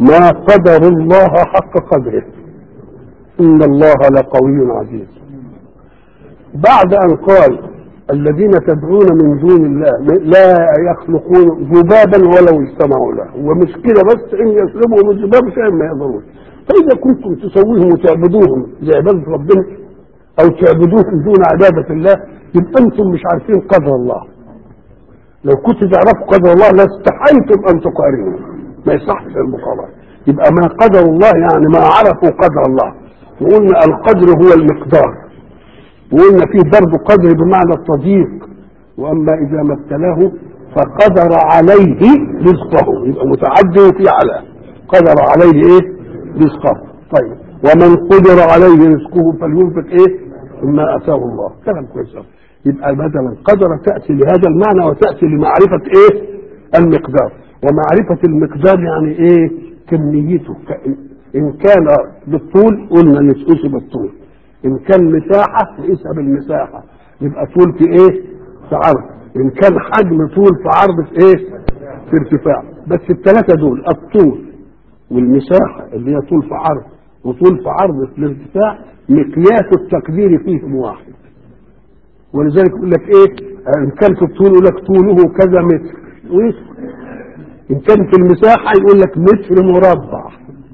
ما قدر الله حق قدره إن الله لقوي عزيز بعد أن قال الذين تدعون من دون الله لا يخلقون ذبابا ولو اجتمعوا له ومش كده بس ان يسلبهم الذباب شيئا ما يضرون فاذا كنتم تسويهم وتعبدوهم لعباده ربنا او تعبدوهم دون عباده الله يبقى انتم مش عارفين قدر الله لو كنتوا تعرفوا قدر الله لاستحيتم ان تقارنوا ما يصحش المقارنه يبقى ما قدر الله يعني ما عرفوا قدر الله وقلنا القدر هو المقدار وقلنا فيه ضرب قدر بمعنى التضييق واما اذا ما ابتلاه فقدر عليه رزقه يبقى متعدي وفي على قدر عليه ايه رزقه طيب ومن قدر عليه رزقه فلينفق ايه مما اتاه الله كلام كويس أوي. يبقى بدلا قدر تاتي لهذا المعنى وتاتي لمعرفه ايه المقدار ومعرفه المقدار يعني ايه كميته ان كان بالطول قلنا نسقسه بالطول ان كان مساحه نقيسها بالمساحه يبقى طول في ايه في عرض ان كان حجم طول في عرض في ايه في ارتفاع بس الثلاثه دول الطول والمساحه اللي هي طول في عرض وطول في عرض في الارتفاع مقياس التقدير فيهم واحد ولذلك يقول لك ايه ان كان في الطول يقول لك طوله كذا متر ان كان في المساحه يقول لك متر مربع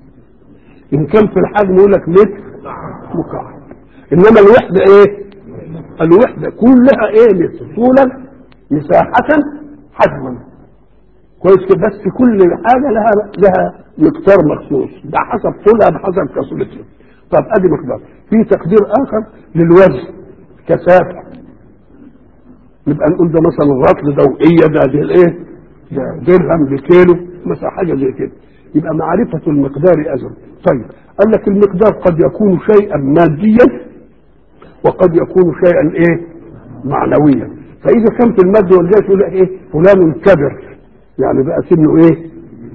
ان كان في الحجم يقول لك متر مكعب انما الوحده ايه الوحده كلها ايه متر طولا مساحه حجما كويس كده بس كل حاجه لها لها مقدار مخصوص ده حسب طولها بحسب كثرتها طب ادي مقدار في تقدير اخر للوزن كثافه نبقى نقول ده مثلا الرطل دوئيه ده دي الايه ده درهم بكيلو مثلا حاجه زي كده يبقى معرفه المقدار اجر طيب قال لك المقدار قد يكون شيئا ماديا وقد يكون شيئا ايه معنويا فاذا كان في المادة والجاي يقول لك ايه فلان كبر يعني بقى سنه ايه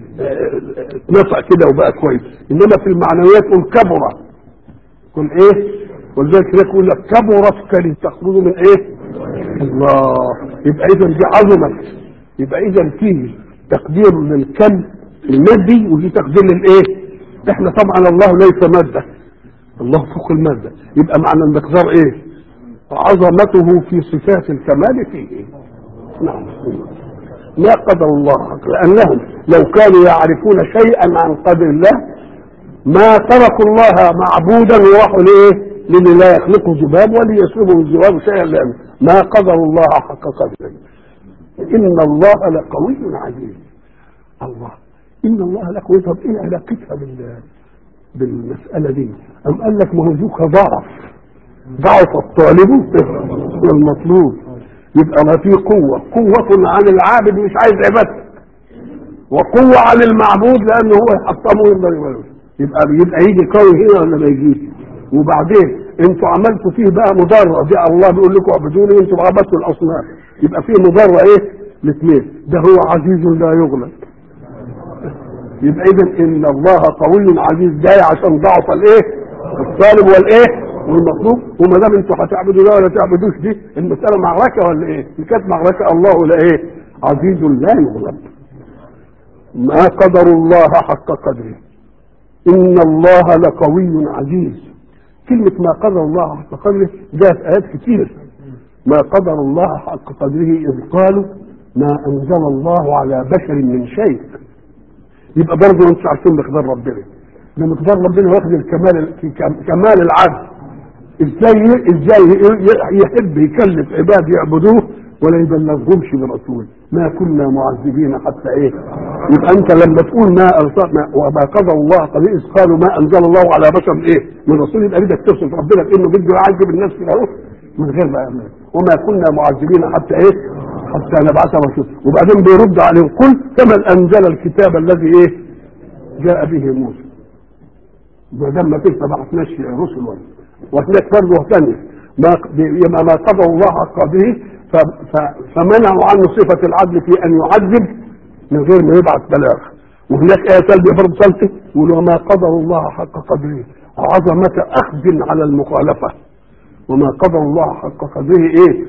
اتنفع كده وبقى كويس انما في المعنويات قول كبر قل ايه ولذلك هناك يقول لك كبرت كلمة تخرج من ايه الله يبقى اذا دي عظمت يبقى اذا فيه تقدير للكم المادي وفي تقدير للايه احنا طبعا الله ليس ماده الله فوق الماده يبقى معنى المقدار ايه عظمته في صفات الكمال فيه نعم ما قدر الله لانهم لو كانوا يعرفون شيئا عن قدر الله ما تركوا الله معبودا وراحوا لايه للي لا يخلقه ذباب ولا يسلبه الذباب شيئا لأنه ما قدر الله حق قدره ان الله لقوي عزيز الله ان الله لقوي طب ايه علاقتها بال بالمساله دي ام قال لك ما هو ذوك ضعف ضعف الطالب والمطلوب يبقى ما في قوة قوة عن العابد مش عايز عبادته وقوة عن المعبود لأنه هو يحطمه ويقدر يبقى يبقى يبقى يجي قوي هنا ولا ما يجيش وبعدين انتوا عملتوا فيه بقى مضرة دي الله بيقول لكم اعبدوني انتوا عبدتوا الاصنام يبقى فيه مضرة ايه الاثنين ده هو عزيز لا يغلب يبقى اذا ان الله قوي عزيز جاي عشان ضعف الايه الطالب والايه والمطلوب وما دام انتوا هتعبدوا ده ولا تعبدوش دي المساله معركه ولا ايه؟ دي كانت معركه الله لا ايه؟ عزيز لا يغلب. ما قدر الله حق قدره. ان الله لقوي عزيز. كلمة ما قدر الله حق قدره جاءت آيات كتير. ما قدر الله حق قدره إذ قالوا ما أنزل الله على بشر من شيء. يبقى برضه انتوا عارفين مقدار ربنا. ده مقدار ربنا واخد الكمال كمال العدل ازاي ازاي يحب يكلف عباد يعبدوه ولا يبلغهمش برسول ما كنا معذبين حتى ايه يبقى انت لما تقول ما ارسلنا وما قضى الله قد اذ قالوا ما انزل الله على بشر ايه من رسول يبقى بدك توصف ربنا بانه بده يعذب الناس كده اهو من غير ما يعمل وما كنا معذبين حتى ايه حتى نبعث رسول وبعدين بيرد عليهم قل كمن انزل الكتاب الذي ايه جاء به موسى ما دام ما فيش ما بعثناش رسل ولا وهناك برضه ثانية ما ما قضى الله حق به فمنعوا عنه صفة العدل في أن يعذب من غير ما يبعث بلاغ وهناك آية ثالثة برضه ثالثة يقول وما قدر الله حق قدره عظمة أخذ على المخالفة وما قدر الله حق قدره إيه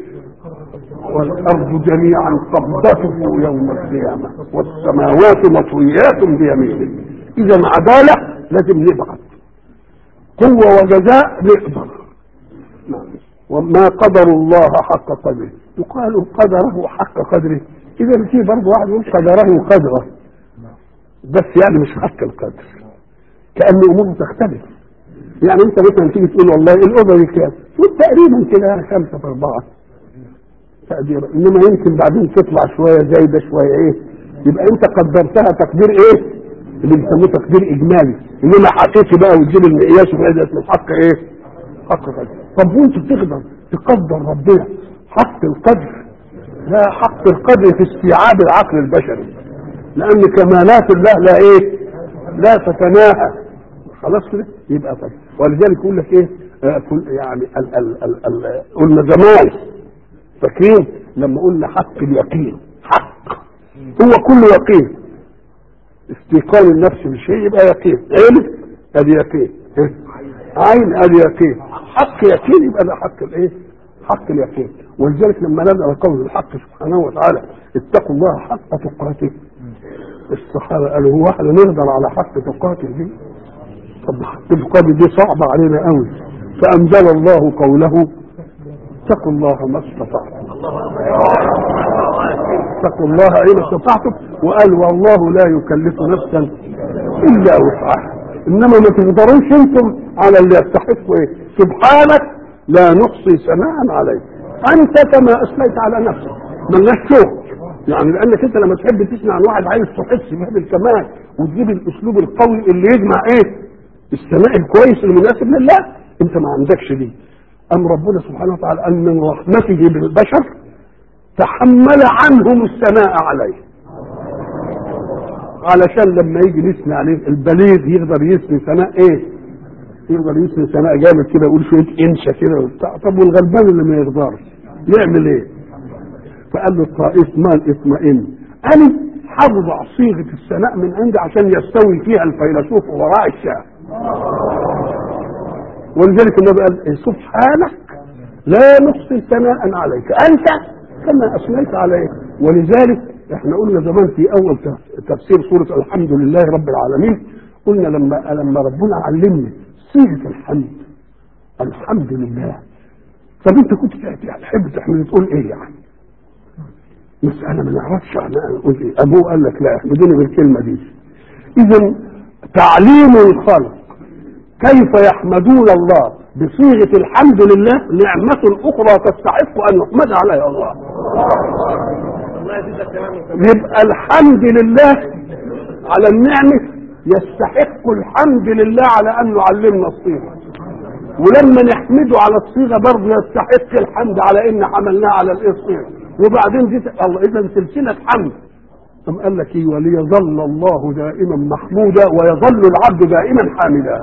والأرض جميعا قبضته يوم القيامة والسماوات مطويات بيمينه اذا عداله لازم نبعث قوه وجزاء نقدر نعم. وما قدر الله حق قدره يقال قدره حق قدره اذا في برضه واحد يقول قدره قدره بس يعني مش حق القدر كان اموره تختلف يعني انت مثلا تيجي تقول والله الاوضه دي كام تقول تقريبا كده خمسه في اربعه تقدير انما يمكن بعدين تطلع شويه زايده شويه ايه يبقى انت قدرتها تقدير ايه اللي بيسموه تقدير اجمالي انما حقيقي بقى وتجيب المقياس وهذا اسمه الحق ايه حق قدر طب وانت بتقدر تقدر ربنا حق القدر لا حق القدر في استيعاب العقل البشري لان كمالات الله لا ايه لا تتناهى خلاص كده يبقى طيب ولذلك يقول لك ايه آه كل يعني ال ال ال ال قلنا زمان فاكرين لما قلنا حق اليقين حق هو كل يقين استيقان النفس بالشيء يبقى يقين علم ادي يقين إيه؟ عين ادي يقين حق يقين يبقى ده حق الايه حق اليقين ولذلك لما نزل قول الحق سبحانه وتعالى اتقوا الله حق تقاته الصحابه قالوا هو احنا نقدر على حق تقاته دي طب حق تقاته دي صعبه علينا قوي فانزل الله قوله اتقوا الله ما استطعتم اتقوا الله اين استطعتم وقال والله لا يكلف نفسا الا وسعها انما ما تقدروش انتم على اللي يستحقوا ايه سبحانك لا نحصي ثناء عليك انت كما اثنيت على نفسك ملناش شغل يعني لانك انت لما تحب تسمع عن واحد عايز تحس بهذا الكمال وتجيب الاسلوب القوي اللي يجمع ايه الثناء الكويس المناسب لله انت ما عندكش دي ام ربنا سبحانه وتعالى ان من رحمته بالبشر تحمل عنهم الثناء عليه علشان لما يجي نثني عليه البليغ يقدر يثني ثناء ايه يقدر يثني ثناء جامد كده يقول شويه انشا كده وبتاع طب والغلبان اللي ما يقدرش يعمل ايه فقال له الطائف مال اطمئن انا هوضع صيغه الثناء من عندي عشان يستوي فيها الفيلسوف وراء الشاه ولذلك النبي قال إيه سبحانك لا نحصي ثناء عليك انت كما اثنيت عليك ولذلك احنا قلنا زمان في اول تفسير سوره الحمد لله رب العالمين قلنا لما لما ربنا علمنا صيغه الحمد الحمد لله طب انت كنت تحب تحمد تقول ايه يعني؟ مسألة ما نعرفش احنا نقول ايه ابوه قال لك لا احمدوني بالكلمة دي اذا تعليم الخلق كيف يحمدون الله بصيغة الحمد لله نعمة أخرى تستحق أن يحمد عليها الله يبقى الحمد لله على النعمة يستحق الحمد لله على أن يعلمنا الصيغة ولما نحمده على الصيغة برضه يستحق الحمد على إن حملناه على الصيغة وبعدين دي الله إذا سلسلة حمد ثم قال لك ايه وليظل الله دائما محمودا ويظل العبد دائما حامدا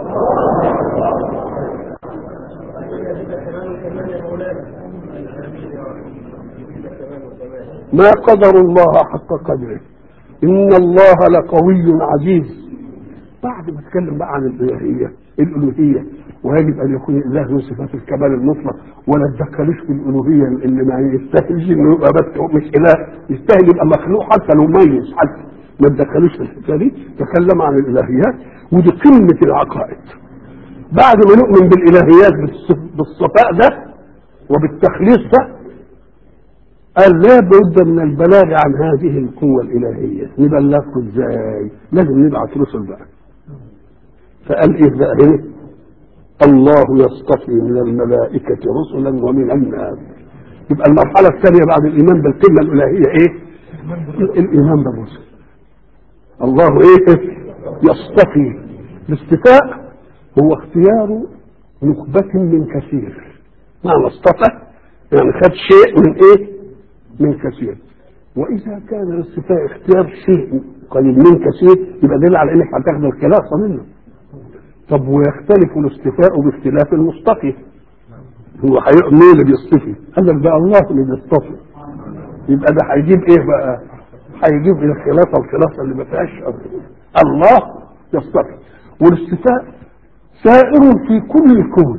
ما قدر الله حق قدره ان الله لقوي عزيز بعد ما اتكلم بقى عن الالوهيه الالوهيه ويجب ان يكون الاله له صفات الكمال المطلق ولا تدخلوش في الالوهيه اللي ما يستاهلش انه يبقى بس مش اله يستاهل يبقى مخلوق حتى لو ميز حتى ما تدخلوش في الحته دي تكلم عن الالهيات ودي قمه العقائد بعد ما نؤمن بالالهيات بالصفاء ده وبالتخليص ده قال لا بد من البلاغ عن هذه القوة الإلهية نبلغكم ازاي لازم نبعث رسل بقى فقال ايه بقى هنا الله يصطفي من الملائكة رسلا ومن الناس يبقى المرحلة الثانية بعد الإيمان بالقمة الإلهية إيه؟ الإيمان بالرسل الله إيه؟ يصطفي الاصطفاء هو اختيار نخبة من كثير معنى اصطفى يعني خد شيء من إيه؟ من كثير وإذا كان الاصطفاء اختيار شيء قليل من كثير يبقى دليل على إنك هتاخد الخلاصة منه طب ويختلف الاصطفاء باختلاف المصطفي هو مين اللي بيصطفي قال لك ده الله اللي بيصطفي يبقى ده هيجيب ايه بقى هيجيب الخلافه الخلافه اللي ما فيهاش الله يصطفي والاصطفاء سائر في كل الكون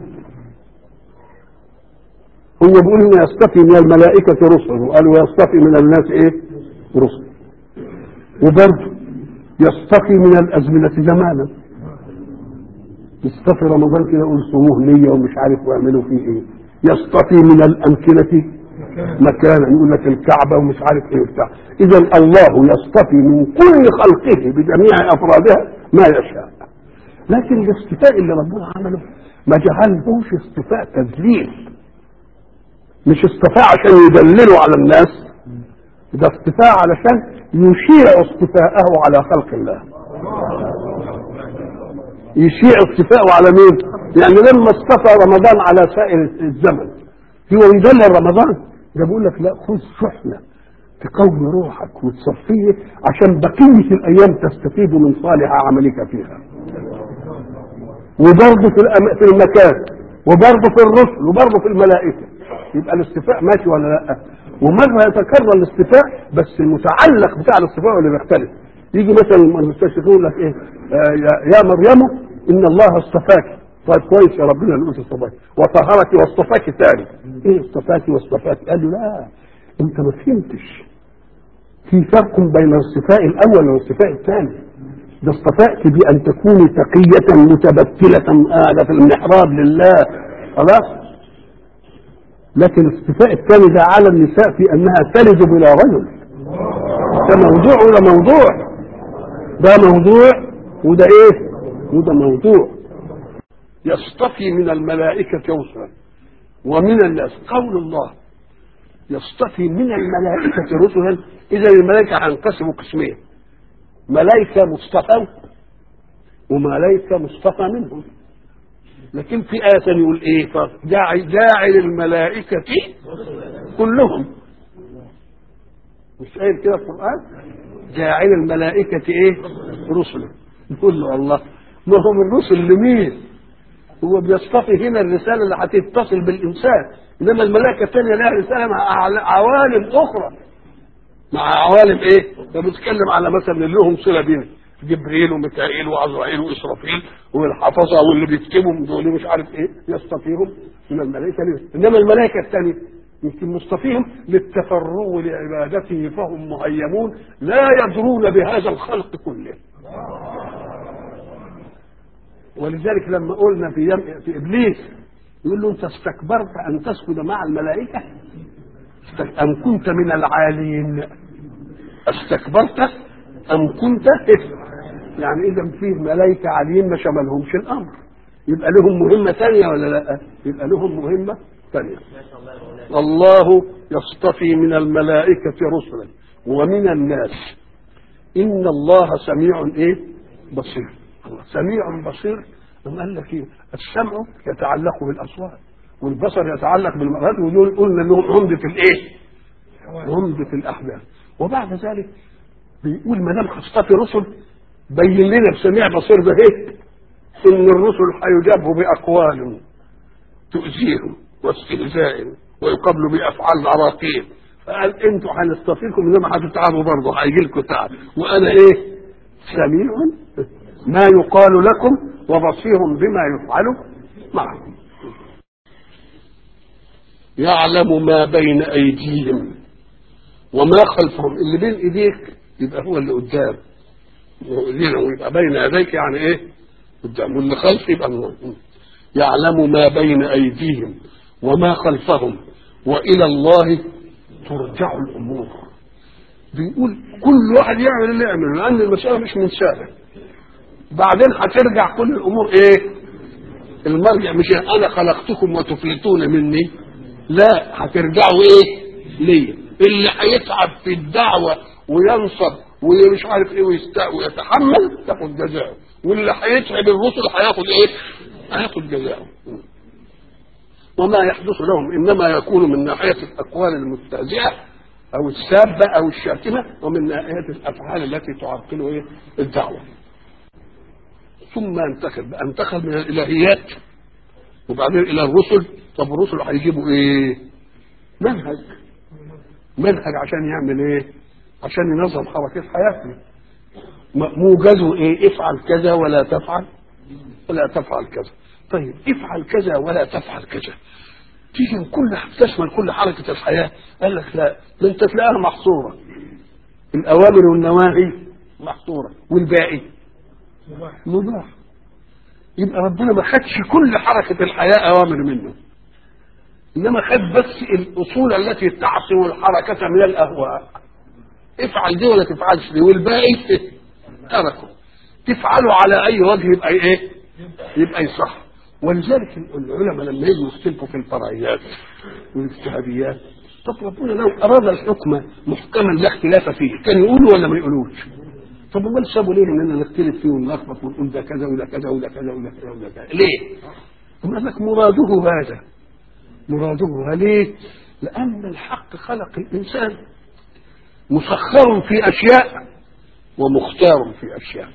هو بيقول انه يصطفي من الملائكه رسل وقال ويصطفي من الناس ايه رسل وبرضه يصطفي من الازمنه زمانا يصطفي رمضان كده يقول صوموه نيه ومش عارف واعملوا فيه ايه يصطفي من الامكنه مكانا يقول لك الكعبه ومش عارف ايه وبتاع اذا الله يصطفي من كل خلقه بجميع افرادها ما يشاء لكن الاصطفاء اللي ربنا عمله ما جعلهوش اصطفاء تذليل مش اصطفاء عشان يدللوا على الناس ده اصطفاء علشان يشيع اصطفاءه على خلق الله يشيع اصطفاءه على مين يعني لما اصطفى رمضان على سائر الزمن هو يدلل رمضان ده بيقول لك لا خذ شحنه تقوي روحك وتصفيه عشان بقيه الايام تستفيد من صالح عملك فيها وبرضه في الأم- في المكان وبرضه في الرسل وبرضه في الملائكه يبقى الاستفاء ماشي ولا لا ومره يتكرر الاستفاء بس المتعلق بتاع الاستفاء هو اللي بيختلف يجي مثلا المستشرقين يقول لك ايه آه يا- يا مريم ان الله اصطفاك طيب كويس يا ربنا اللي قلت اصطفاك وطهرك واصطفاك تاني ايه اصطفاك واصطفاك قال له لا انت ما فهمتش في فرق بين الاصطفاء الاول والاصطفاء الثاني ده اصطفاءك بأن تكوني تقية متبتلة قاعدة في المحراب لله خلاص لكن الاصطفاء الثاني ده على النساء في أنها تلد بلا رجل ده موضوع وده موضوع ده موضوع وده ايه وده موضوع يصطفي من الملائكة رسلا ومن الناس قول الله يصطفي من الملائكة رسلا إذا الملائكة هينقسموا قسمين ملائكة مصطفى وملائكة مصطفى منهم لكن في آية ثانية يقول إيه جاعل, جاعل الملائكة كلهم مش قايل كده في القرآن جاعل الملائكة إيه رسلا يقول له الله ما هم الرسل لمين هو بيصطفي هنا الرسالة اللي هتتصل بالإنسان إنما الملائكة الثانية لها رسالة مع عوالم أخرى مع عوالم ايه؟ ده بيتكلم على مثلا اللي لهم صله بين جبريل وميكائيل وعزرائيل واسرافيل والحفظه واللي بيكتبوا دول مش عارف ايه يصطفيهم من الملائكه ليه؟ انما الملائكه الثانيه يمكن مصطفيهم للتفرغ لعبادته فهم مهيمون لا يدرون بهذا الخلق كله ولذلك لما قلنا في يم في ابليس يقول له انت استكبرت ان تسجد مع الملائكه أم كنت من العالين استكبرت أم كنت يعني إذا فيه ملائكة عاليين ما شملهمش الأمر يبقى لهم مهمة ثانية ولا لا يبقى لهم مهمة ثانية الله يصطفي من الملائكة رسلا ومن الناس إن الله سميع إيه بصير سميع بصير ثم قال لك إيه السمع يتعلق بالأصوات والبصر يتعلق بالمرات ودول قلنا انهم عمدة الايه؟ عمدة الاحداث وبعد ذلك بيقول ما دام هتصطفي رسل بين لنا بسميع بصير ده ايه؟ ان الرسل هيجابوا باقوال تؤذيهم واستهزاء ويقابلوا بافعال عراقيل فقال انتوا هنصطفيكم انما هتتعبوا برضه هيجي لكم تعب وانا ايه؟ سميع ما يقال لكم وبصير بما يفعل معكم يعلم ما بين ايديهم وما خلفهم اللي بين ايديك يبقى هو اللي قدام ايدينا ويبقى بين يديك يعني ايه قدام واللي خلف يبقى من يعلم ما بين ايديهم وما خلفهم والى الله ترجع الامور بيقول كل واحد يعمل اللي يعمله لان المساله مش منسابه بعدين هترجع كل الامور ايه المرجع مش انا خلقتكم وتفلتون مني لا هترجعوا ايه ليا اللي هيتعب في الدعوه وينصب ومش عارف ايه ويتحمل ياخد جزاءه واللي هيتعب الرسل هياخد ايه هياخد جزاءه وما يحدث لهم انما يكون من ناحيه الاقوال المستهزئه او السابه او الشاتمه ومن ناحيه الافعال التي تعرقل ايه الدعوه ثم انتقل بقى انتقل من الالهيات وبعدين الى الرسل طب الرسل هيجيبوا ايه منهج منهج عشان يعمل ايه عشان ينظم حركات حياتنا موجزه ايه افعل كذا ولا تفعل ولا تفعل كذا طيب افعل كذا ولا تفعل كذا تيجي كل تشمل كل حركة الحياة قال لك لا ده انت تلاقيها محصورة الأوامر والنواهي محصوره والباقي مباح يبقى ربنا ما خدش كل حركه الحياه اوامر منه انما خد بس الاصول التي تعصم الحركه من الاهواء افعل دي ولا تفعلش دي والباقي تركه تفعله على اي وجه يبقى ايه يبقى يصح ولذلك العلماء لما يجوا يختلفوا في الفرعيات والاجتهاديات طب ربنا لو اراد الحكم محكما لا اختلاف فيه كان يقولوا ولا ما يقولوش طب امال سابوا ليه اننا نختلف فيه ونلخبط ونقول ده كذا وده كذا وده كذا وده كذا وده كذا ليه؟ قال لك مراده هذا مراده ليه؟ لأن الحق خلق الإنسان مسخر في أشياء ومختار في أشياء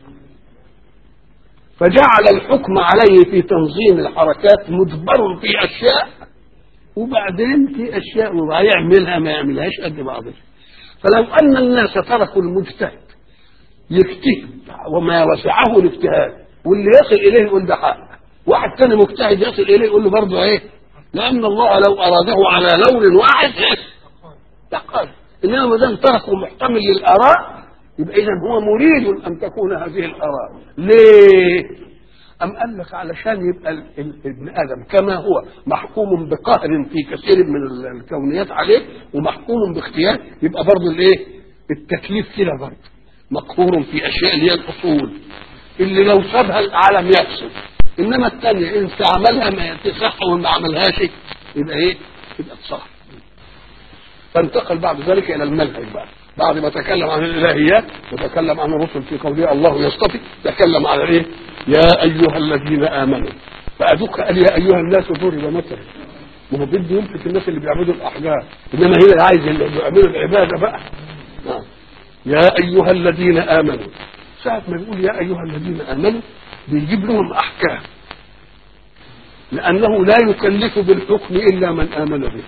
فجعل الحكم عليه في تنظيم الحركات مجبر في أشياء وبعدين في أشياء يعملها ما يعملهاش قد بعضها فلو أن الناس تركوا المجتهد يجتهد وما وسعه الاجتهاد واللي يصل إليه يقول ده حق واحد تاني مجتهد يصل إليه يقول له برضه إيه لأن الله لو أراده على لون واحد لقال إنما ما دام تركه محتمل للآراء يبقى إذا هو مريد أن تكون هذه الآراء ليه؟ أم قال لك علشان يبقى ال- ال- ابن آدم كما هو محكوم بقهر في كثير من ال- الكونيات عليه ومحكوم باختيار يبقى برضه الإيه؟ التكليف كده برضه مقهور في أشياء اللي هي الأصول اللي لو سابها العالم يفسد انما الثانيه ان استعملها ما تصح وما عملهاش يبقى ايه؟ يبقى تصح. فانتقل بعد ذلك الى المنهج بقى بعد ما تكلم عن الالهيات وتكلم عن الرسل في قوله الله يصطفي تكلم على ايه؟ يا ايها الذين امنوا فادوك قال يا ايها الناس ضرب مثلا ما هو بده يمسك الناس اللي بيعبدوا الاحجار انما هنا عايز اللي بيعملوا العباده بقى نعم. يا ايها الذين امنوا ساعة ما بيقول يا أيها الذين آمنوا بيجيب لهم أحكام لأنه لا يكلف بالحكم إلا من آمن به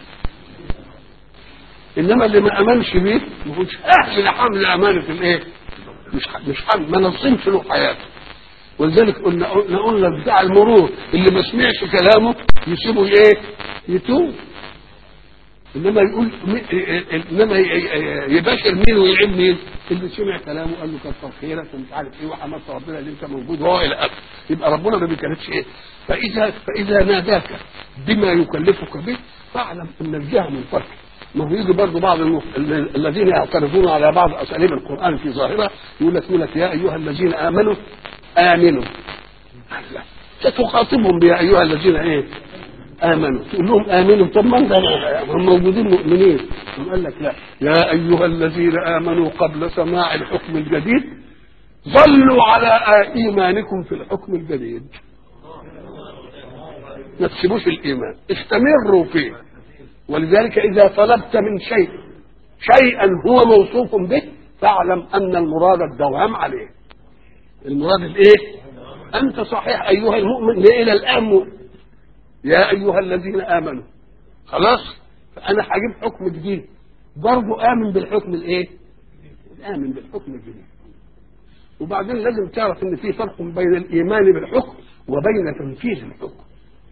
إنما اللي ما آمنش به ما هوش أهل لحمل أمانة الإيه؟ مش مش حمل ما نظمش له حياته ولذلك قلنا قلنا قلنا بتاع المرور اللي ما سمعش كلامه يسيبه ايه؟ يتوب انما يقول انما يباشر مين ويعيب مين؟ اللي سمع كلامه قال له كتر خيرك ومش عارف ايه وحمدت ربنا اللي انت موجود وهو الى اخره يبقى ربنا ما بيكلفش ايه؟ فاذا فاذا ناداك بما يكلفك به فاعلم ان الجهه منفكه ما هو يجي برضه بعض المف... الذين يعترضون على بعض اساليب القران في ظاهره يقول لك يقول لك يا ايها الذين امنوا امنوا لا ستخاطبهم بيا ايها الذين ايه؟ امنوا تقول لهم امنوا طب ما انت هم موجودين مؤمنين هم قال لك لا يا ايها الذين امنوا قبل سماع الحكم الجديد ظلوا على ايمانكم في الحكم الجديد ما تسيبوش الايمان استمروا فيه ولذلك اذا طلبت من شيء شيئا هو موصوف به فاعلم ان المراد الدوام عليه المراد الايه انت صحيح ايها المؤمن الى الان مؤمن يا ايها الذين امنوا خلاص فانا هجيب حكم جديد برضه امن بالحكم الايه امن بالحكم الجديد وبعدين لازم تعرف ان في فرق بين الايمان بالحكم وبين تنفيذ الحكم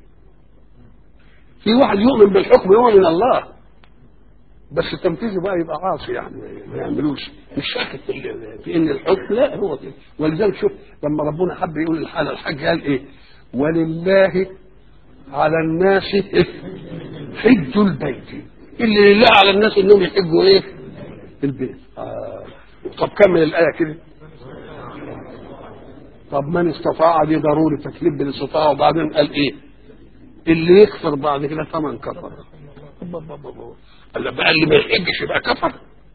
في واحد يؤمن بالحكم يؤمن من الله بس تنفيذه بقى يبقى عاصي يعني ما يعملوش مش شاكك في ان الحكم لا هو كده ولذلك شوف لما ربنا حب يقول الحاله الحج قال ايه ولله على الناس حج البيت اللي لله على الناس انهم يحجوا ايه البيت آه. طب كمل الايه كده طب من استطاع دي ضروري تكليف بالاستطاعه وبعدين قال ايه اللي يكفر بعد كده ثمن كفر قال بقى اللي ما يحجش يبقى كفر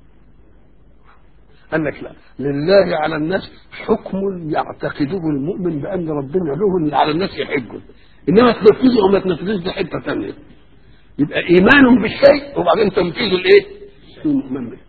قال لك لا لله على الناس حكم يعتقده المؤمن بان ربنا له على الناس يحجه انما تنفذه او ما تنفذوش دي حته ثانيه يبقى ايمان بالشيء وبعدين تنفيذه الايه؟ المؤمن به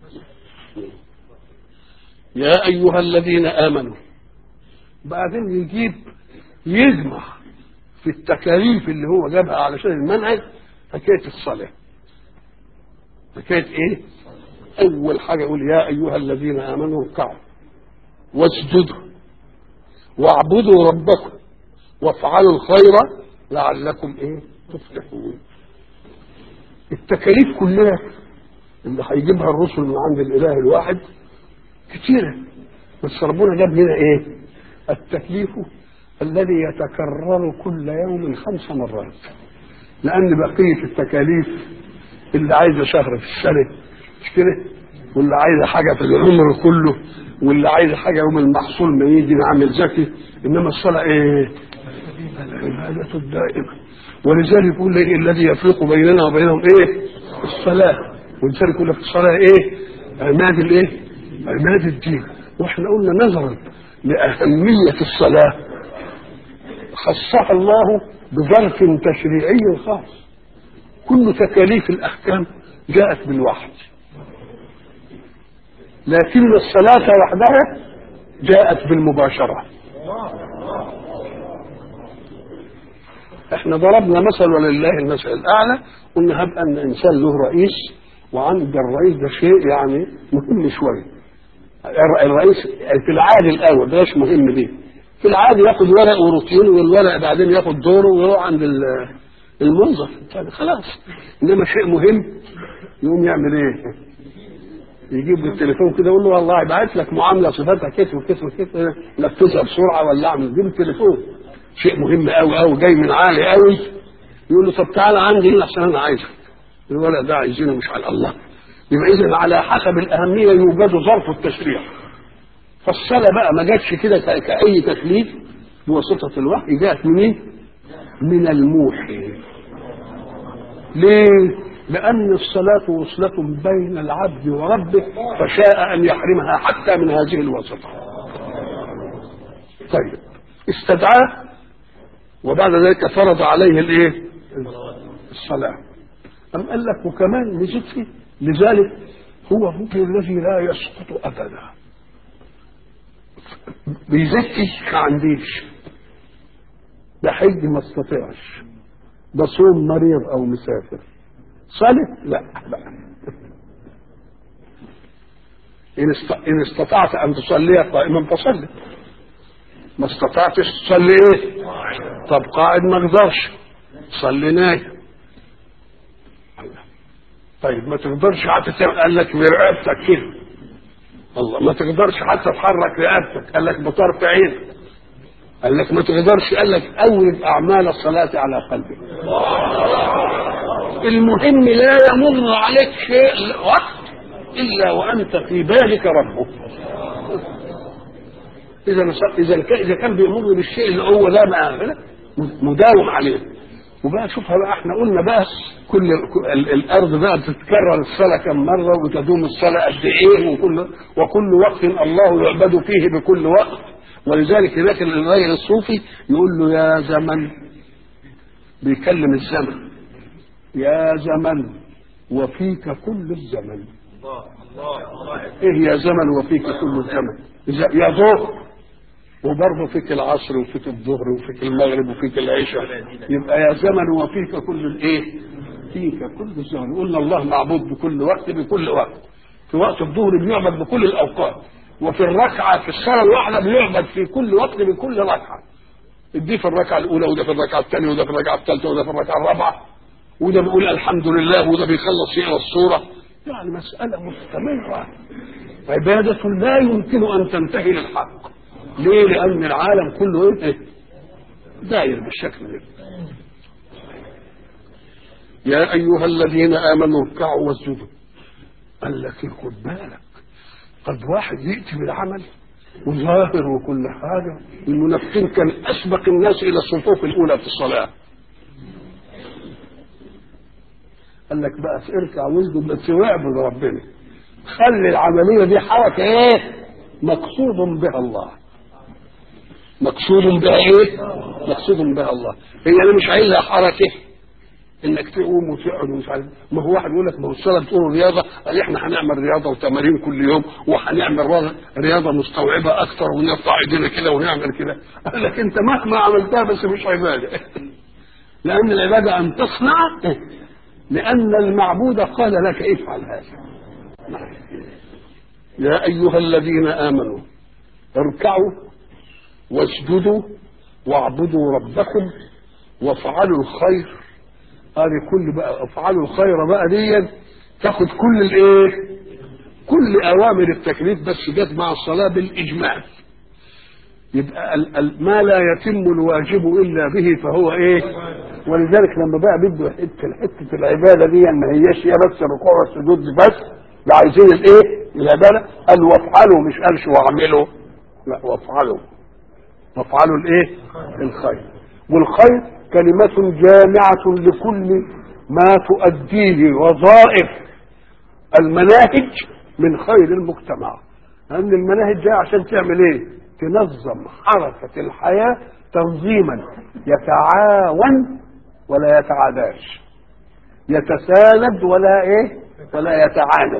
يا ايها الذين امنوا بعدين يجيب يجمع في التكاليف اللي هو جابها علشان المنهج حكايه الصلاه حكايه ايه؟ اول حاجه يقول يا ايها الذين امنوا اركعوا واسجدوا واعبدوا ربكم وافعلوا الخير لعلكم ايه تفلحون التكاليف كلها اللي هيجيبها الرسل من عند الاله الواحد كتيره بس ربنا جاب لنا ايه التكليف الذي يتكرر كل يوم خمس مرات لان بقيه التكاليف اللي عايزه شهر في السنه مش كده واللي عايزه حاجه في العمر كله واللي عايزه حاجه يوم المحصول ما يجي نعمل زكي انما الصلاه ايه العباده الدائمه ولذلك يقول لك الذي يفرق بيننا وبينهم ايه الصلاه ولذلك يقول لك الصلاه ايه عماد الايه عماد الدين واحنا قلنا نظرا لاهميه الصلاه خصها الله بظرف تشريعي خاص كل تكاليف الاحكام جاءت بالوحي لكن الصلاة وحدها جاءت بالمباشرة احنا ضربنا مثل ولله المثل الاعلى قلنا هب ان انسان له رئيس وعند الرئيس ده شيء يعني مهم شويه الرئيس في العادي الاول ده مش مهم ليه في العادي ياخد ورق وروتين والورق بعدين ياخد دوره ويروح عند الموظف يعني خلاص انما شيء مهم يقوم يعمل ايه يجيب له التليفون كده يقول له والله ابعت لك معامله صفاتها كتف وكتف وكتف نفذها بسرعه ولا اعمل جيب التليفون شيء مهم قوي قوي جاي من عالي قوي يقول له طب تعالى عندي هنا عشان انا عايزك الولد ده عايزينه مش على الله يبقى اذا على حسب الاهميه يوجد ظرف التشريع فالصلاه بقى ما جاتش كده كاي تكليف بواسطه الوحي جاءت منين؟ من الموحي ليه؟ لأن الصلاة وصلة بين العبد وربه فشاء أن يحرمها حتى من هذه الواسطة. طيب استدعاه وبعد ذلك فرض عليه الايه؟ الصلاة. أم قال لك وكمان نزيد فيه لذلك هو الركن الذي لا يسقط أبدا. بيزكي ما عنديش. ده حج ما استطيعش. ده صوم مريض أو مسافر. صلت لا لا إن, است... إن استطعت أن تصلي قائما فصلي ما استطعتش تصلي إيه طب قاعد ما اقدرش صلي نايم طيب ما تقدرش حتى تعمل قال لك برقبتك كده الله ما تقدرش حتى تحرك رقبتك قال لك بطرف عينك قال لك ما تقدرش قال لك أول أعمال الصلاة على قلبك المهم لا يمر عليك شيء وقت الا وانت في بالك ربك اذا اذا اذا كان بيمر بالشيء اللي هو ده ما مداوم عليه وبقى شوفها بقى احنا قلنا بقى كل الارض بقى بتتكرر الصلاه كم مره وتدوم الصلاه قد ايه وكل وكل وقت الله يعبد فيه بكل وقت ولذلك هناك الراجل الصوفي يقول له يا زمن بيكلم الزمن يا زمن وفيك كل الزمن ايه يا زمن وفيك كل الزمن يا ظهر وبرضه فيك العصر وفيك الظهر وفيك المغرب وفيك العشاء يبقى يا زمن وفيك كل الايه فيك كل الزمن قلنا الله معبود بكل وقت بكل وقت في وقت الظهر بيعبد بكل الاوقات وفي الركعه في الصلاه الواحده بيعبد في كل وقت بكل ركعه دي في الركعه الاولى وده في الركعه الثانيه وده في الركعه الثالثه وده في الركعه الرابعه وده بيقول الحمد لله وده بيخلص يقرا الصوره يعني مساله مستمره عباده لا يمكن ان تنتهي للحق ليه لان العالم كله ايه داير بالشكل ده يا ايها الذين امنوا اركعوا واسجدوا قال لك خد بالك قد واحد ياتي بالعمل وظاهر وكل حاجه المنافقين كان اسبق الناس الى الصفوف الاولى في الصلاه قال لك بقى اركع واسجد بس واعبد ربنا خلي العمليه دي حركه ايه مقصود بها الله مقصود بها ايه مقصود بها الله هي انا مش عايزها حركه انك تقوم وتقعد ومش عارف ما هو واحد يقول لك ما هو الصلاه بتقول رياضه قال احنا هنعمل رياضه وتمارين كل يوم وهنعمل رياضه مستوعبه اكثر ونرفع ايدينا كده ونعمل كده قال لك انت مهما عملتها بس مش عباده لان العباده ان تصنع لان المعبود قال لك افعل هذا يا ايها الذين امنوا اركعوا واسجدوا واعبدوا ربكم وافعلوا الخير هذه كل بقى افعلوا الخير بقى دي تاخد كل الايه كل اوامر التكليف بس جت مع الصلاه بالاجمال يبقى ال- ال- ما لا يتم الواجب الا به فهو ايه ولذلك لما بقى بده حته حته العباده دي ما هياش هي بس الركوع والسجود بس ده عايزين الايه العباده قال وافعلوا مش قالش واعملوا لا وافعلوا وافعلوا الايه الخير والخير كلمة جامعة لكل ما تؤديه وظائف المناهج من خير المجتمع لأن المناهج جاية عشان تعمل ايه تنظم حركة الحياة تنظيما يتعاون ولا يتعاداش يتساند ولا ايه ولا يتعاند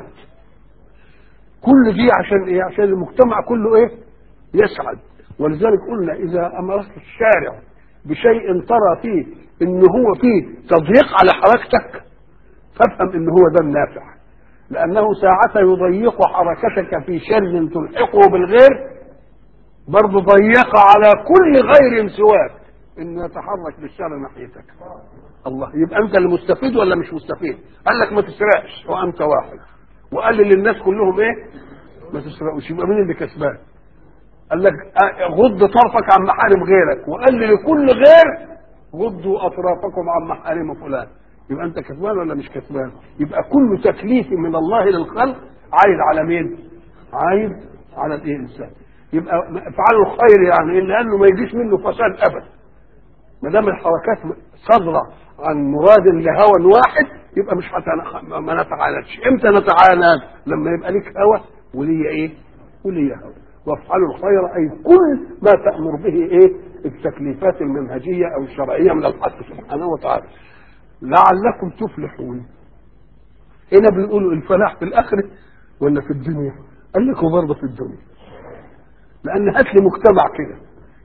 كل دي عشان ايه عشان المجتمع كله ايه يسعد ولذلك قلنا اذا امرت الشارع بشيء ترى فيه ان هو فيه تضييق على حركتك فافهم ان هو ده النافع لانه ساعة يضيق حركتك في شر تلحقه بالغير برضه ضيق على كل غير سواك انه يتحرك بالشر ناحيتك الله يبقى انت اللي مستفيد ولا مش مستفيد قال لك ما تسرقش وانت واحد وقال للناس كلهم ايه ما تسرقوش يبقى مين اللي كسبان قال لك آه، غض طرفك عن محارم غيرك وقال لكل غير غضوا اطرافكم عن محارم فلان يبقى انت كسبان ولا مش كسبان يبقى كل تكليف من الله للخلق عايد على مين عايد على الايه الانسان يبقى افعلوا الخير يعني الا انه ما يجيش منه فساد ابدا ما دام الحركات صادره عن مراد لهوى واحد يبقى مش هتن... ما نتعاندش امتى نتعاند لما يبقى لك هوى ولي ايه ولي هوى وافعلوا الخير اي كل ما تامر به ايه التكليفات المنهجيه او الشرعيه من الحق سبحانه وتعالى لعلكم تفلحون هنا بنقول الفلاح في الاخره ولا في الدنيا قال لكم برضه في الدنيا لان هات لي مجتمع كده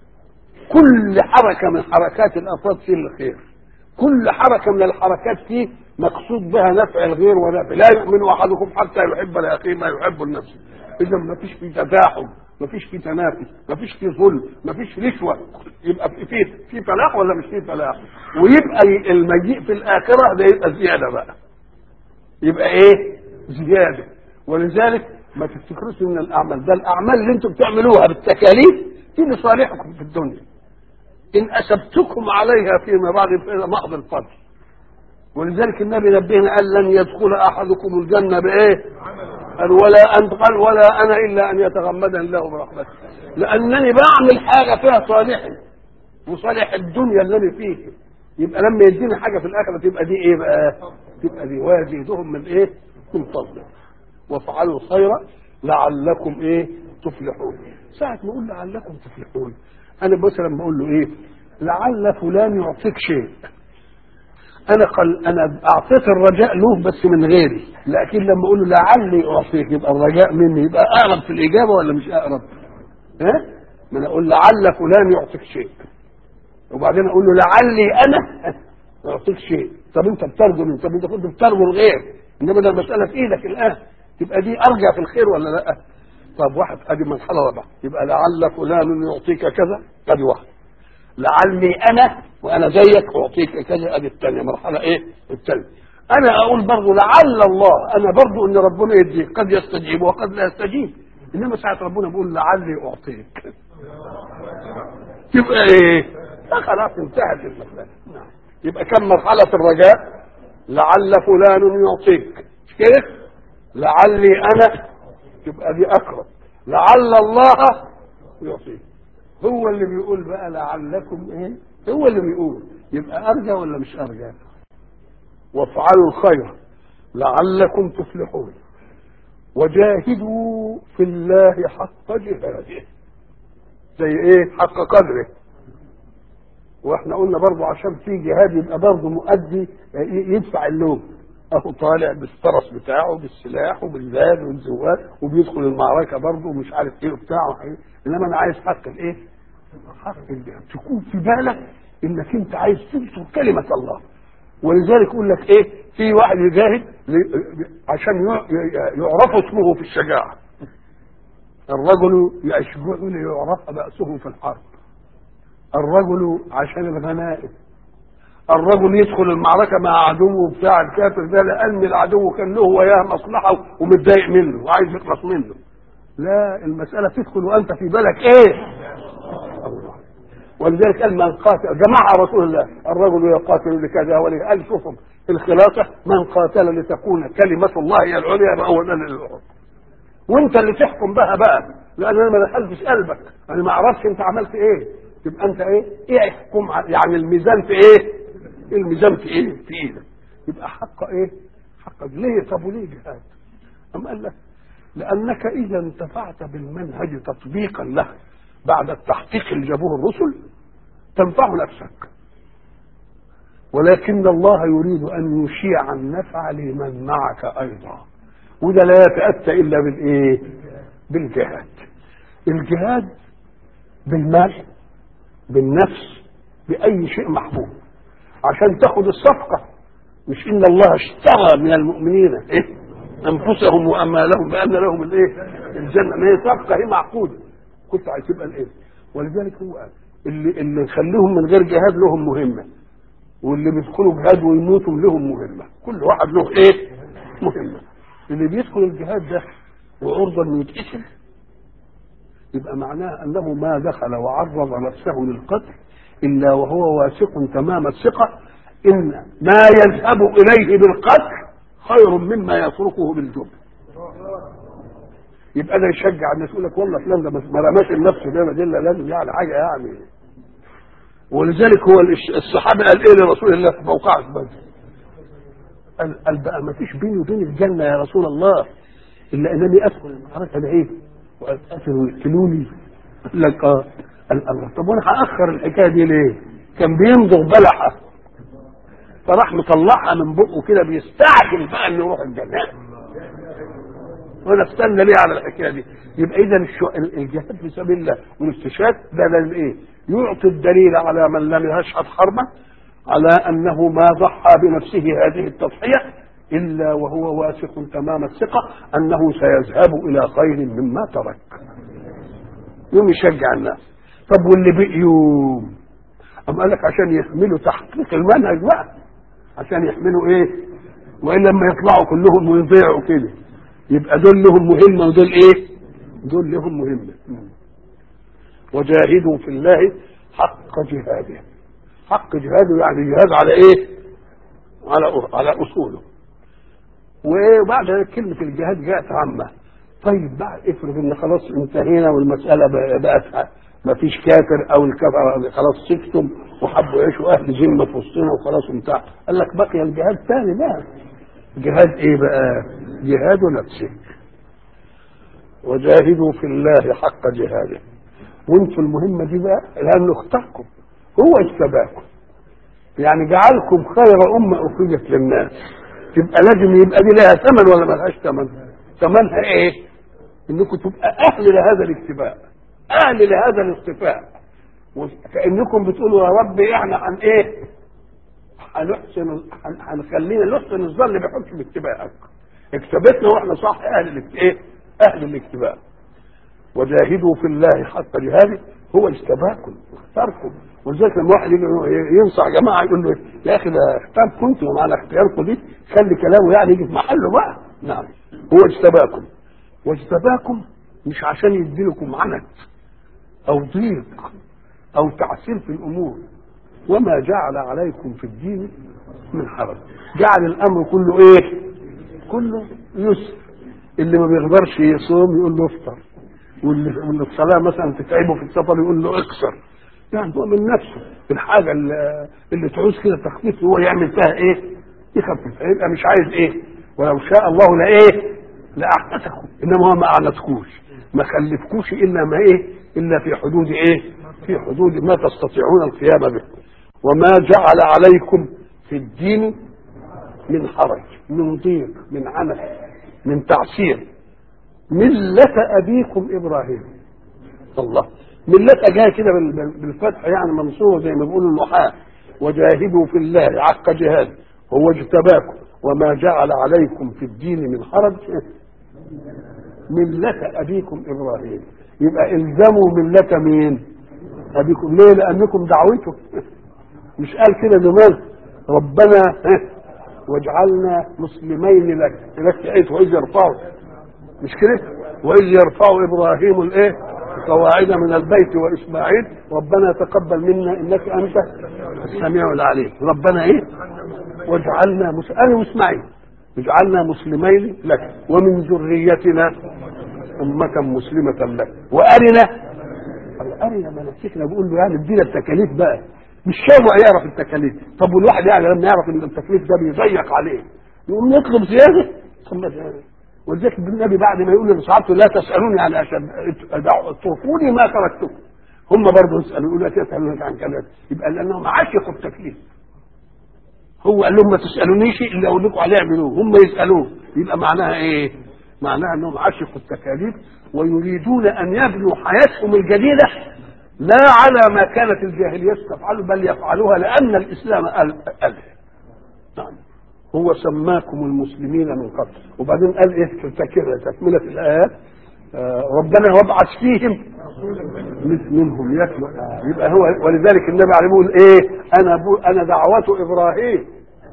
كل حركه من حركات الافراد فيه الخير كل حركه من الحركات فيه مقصود بها نفع الغير ونفع لا يؤمن احدكم حتى يحب لاخيه ما يحب لنفسه اذا ما فيش فيه تداحم ما فيش فيه تنافس ما فيش فيه ظلم ما فيش رشوه يبقى في في في فلاح ولا مش في فلاح ويبقى المجيء في الاخره ده يبقى زياده بقى يبقى ايه زياده ولذلك ما تفتكروش ان الاعمال ده الاعمال اللي انتم بتعملوها بالتكاليف دي لصالحكم في الدنيا ان اسبتكم عليها فيما بعد فإذا محض الفضل ولذلك النبي نبهنا قال لن يدخل احدكم الجنه بايه قال ولا انت قال ولا انا الا ان يتغمدني الله برحمته لانني بعمل حاجه فيها صالحي وصالح الدنيا اللي انا فيه يبقى لما يديني حاجه في الاخره تبقى دي ايه بقى تبقى دي وازيدهم من ايه من فضله وافعلوا الخير لعلكم ايه تفلحون ساعة ما اقول لعلكم تفلحون انا مثلا بقول له ايه لعل فلان يعطيك شيء انا قل انا اعطيت الرجاء له بس من غيري لكن لما اقول له لعلي اعطيك يبقى الرجاء مني يبقى اقرب في الاجابه ولا مش اقرب ها ما انا اقول لعل فلان يعطيك شيء وبعدين اقول له لعلي انا اعطيك شيء طب انت بترجو طب انت كنت بترجو الغير انما ده المساله في ايدك الان تبقى دي ارجع في الخير ولا لا طب واحد ادي مرحله رابعه يبقى لعل فلان يعطيك كذا ادي واحد لعلي انا وانا زيك اعطيك كذا ادي الثانيه مرحله ايه الثانيه انا اقول برضه لعل الله انا برضه ان ربنا يديك قد يستجيب وقد لا يستجيب انما ساعه ربنا بيقول لعلي اعطيك يبقى ايه لا خلاص انتهت المساله نعم يبقى كم مرحله الرجاء لعل فلان يعطيك مش كده لعلي انا تبقى دي اقرب لعل الله يعطيك هو اللي بيقول بقى لعلكم ايه هو اللي بيقول يبقى ارجى ولا مش ارجى وافعلوا الخير لعلكم تفلحون وجاهدوا في الله حق جهاده زي ايه حق قدره واحنا قلنا برضه عشان في جهاد يبقى برضه مؤدي يدفع اللوم اهو طالع بالفرس بتاعه بالسلاح وبالزاد والزواد وبيدخل المعركه برضه ومش عارف ايه وبتاعه انما انا عايز حق الايه؟ حق الجهاد تكون في بالك انك انت عايز تنصر كلمه الله ولذلك يقول لك ايه؟ في واحد يجاهد عشان يعرف اسمه في الشجاعه الرجل يشجع ليعرف بأسه في الحرب الرجل عشان الغنائم الرجل يدخل المعركه مع عدوه بتاع الكافر ده لان العدو كان له وياه مصلحه ومتضايق منه وعايز يخلص منه لا المساله تدخل وانت في بالك ايه الله ولذلك قال من قاتل جماعة رسول الله الرجل يقاتل لكذا ولكذا قال شوفهم الخلافة من قاتل لتكون كلمة الله هي العليا يبقى هو ده الحكم وانت اللي تحكم بها بقى لان انا ما دخلتش قلبك انا ما اعرفش انت عملت ايه يبقى انت ايه ايه احكم ع- يعني الميزان في ايه الميزان في ايه في ايدك يبقى حق ايه حق ليه طب وليه جهاد أم قال لك لانك اذا انتفعت بالمنهج تطبيقا له بعد التحقيق اللي جابوه الرسل تنفع نفسك ولكن الله يريد ان يشيع النفع لمن معك ايضا وده لا يتاتى الا بالايه بالجهاد الجهاد بالمال بالنفس باي شيء محبوب عشان تاخد الصفقه مش ان الله اشترى من المؤمنين ايه انفسهم واموالهم بان لهم الايه الجنه ما هي صفقه هي معقوده كنت عايز تبقى الايه ولذلك هو قال اللي اللي يخليهم من غير جهاد لهم مهمه واللي بيدخلوا جهاد ويموتوا لهم مهمه كل واحد له ايه مهمه اللي بيدخل الجهاد ده وعرضه انه يتقتل يبقى معناه انه ما دخل وعرض نفسه للقتل الا وهو واثق تمام الثقه ان ما يذهب اليه بالقتل خير مما يتركه بالجبن يبقى ده يشجع الناس يقول لك والله فلان ده ما رماش النفس ده دي لازم يعني حاجه يعني ولذلك هو الش- الصحابه قال ايه لرسول الله في موقعة بدر قال, قال بقى ما فيش بيني وبين الجنه يا رسول الله الا انني ادخل المعركه ده ايه واتقتل ويقتلوني قال لك اه قال الله طب وانا هاخر الحكايه دي ليه؟ كان بيمضغ بلحه فراح مطلعها من بقه كده بيستعجل بقى انه يروح الجنه وانا استنى ليه على الحكايه دي يبقى اذا الشو- الجهاد في سبيل الله والاستشهاد ده دليل ايه يعطي الدليل على من لم يشهد حربا على انه ما ضحى بنفسه هذه التضحيه الا وهو واثق تمام الثقه انه سيذهب الى خير مما ترك يوم يشجع الناس طب واللي بقيوا أم قال لك عشان يحملوا تحقيق المنهج بقى عشان يحملوا ايه والا لما يطلعوا كلهم ويضيعوا كده يبقى دول لهم مهمه ودول ايه دول لهم مهمه وجاهدوا في الله حق جهاده حق جهاده يعني جهاد على ايه على على اصوله وبعد ذلك كلمه الجهاد جاءت عامه طيب بعد افرض ان خلاص انتهينا والمساله بقت ما فيش كافر او الكفر خلاص سكتم وحبوا يعيشوا اهل ذمه في وسطنا وخلاص وبتاع قال لك بقي الجهاد ثاني بقى جهاد ايه بقى جهاد نفسك وجاهدوا في الله حق جهاده وانتوا المهمه دي بقى لانه اختاركم هو اجتباكم يعني جعلكم خير امه اخرجت للناس تبقى لازم يبقى دي لها ثمن ولا ملهاش ثمن ثمنها ايه انكم تبقى اهل لهذا الاجتباء اهل لهذا الاصطفاء كانكم بتقولوا يا رب احنا عن ايه هنحسن هنخلينا نحسن الظن بحكم اتباعك اكتبتنا واحنا صح اهل الاكت- ايه اهل الاكتباء وجاهدوا في الله حق جهاده هو اجتباكم اختاركم ولذلك لما واحد يجي ينصح جماعه يقول له يا اخي ده اختار كنتم ومعنى اختياركم دي خلي كلامه يعني يجي في محله بقى نعم هو اجتباكم واجتباكم مش عشان يديلكم عنت او ضيق او تعسير في الامور وما جعل عليكم في الدين من حرج جعل الامر كله ايه كله يسر اللي ما بيقدرش يصوم يقول له افطر واللي واللي الصلاه مثلا تتعبه في السفر يقول له اكسر يعني هو من نفسه الحاجه اللي, اللي تعوز كده تخفيف هو يعمل فيها ايه يخفف يبقى مش عايز ايه ولو شاء الله لايه لاحدثكم انما هو ما اعنتكوش ما خلفكوش الا ما ايه الا في حدود ايه في حدود ما تستطيعون القيام به وما جعل عليكم في الدين من حرج من ضيق من عنف من تعسير ملة أبيكم إبراهيم الله ملة جاية كده بال- بالفتح يعني منصوبة زي ما بيقولوا النحاة وجاهدوا في الله حق جهاد هو اجتباكم وما جعل عليكم في الدين من حرج ملة أبيكم إبراهيم يبقى الزموا ملة مين؟ أبيكم ليه؟ لأنكم دعوته مش قال كده زمان ربنا واجعلنا مسلمين لك لك ايه واذ يرفعوا مش كده واذ يرفع ابراهيم الايه قواعد من البيت واسماعيل ربنا تقبل منا انك انت السميع العليم ربنا ايه واجعلنا مس... انا واسماعيل اجعلنا مسلمين لك ومن ذريتنا أمة مسلمة لك وأرنا أرنا مناسكنا بقول له يعني ادينا التكاليف بقى مش شايفه يعرف التكاليف طب والواحد يعني لما يعرف ان التكليف ده بيضيق عليه يقوم يطلب زياده ثم ولذلك النبي بعد ما يقول لاصحابته لا تسالوني عن اشد اتركوني ما تركتكم هم برضه يسالوا يقولوا لا تسالونك عن كذا يبقى لانهم عشقوا التكليف هو قال لهم ما تسالونيش الا اقول لكم عليه اعملوه هم يسالوه يبقى معناها ايه؟ معناها انهم عشقوا التكاليف ويريدون ان يبنوا حياتهم الجديده لا على ما كانت الجاهليه تفعله بل يفعلوها لان الاسلام قال قال نعم هو سماكم المسلمين من قبل وبعدين قال ايه تكمله تكمله الايات آه ربنا وابعث فيهم منهم يتلو آه يبقى هو ولذلك النبي عليه يقول ايه انا بو انا دعوه ابراهيم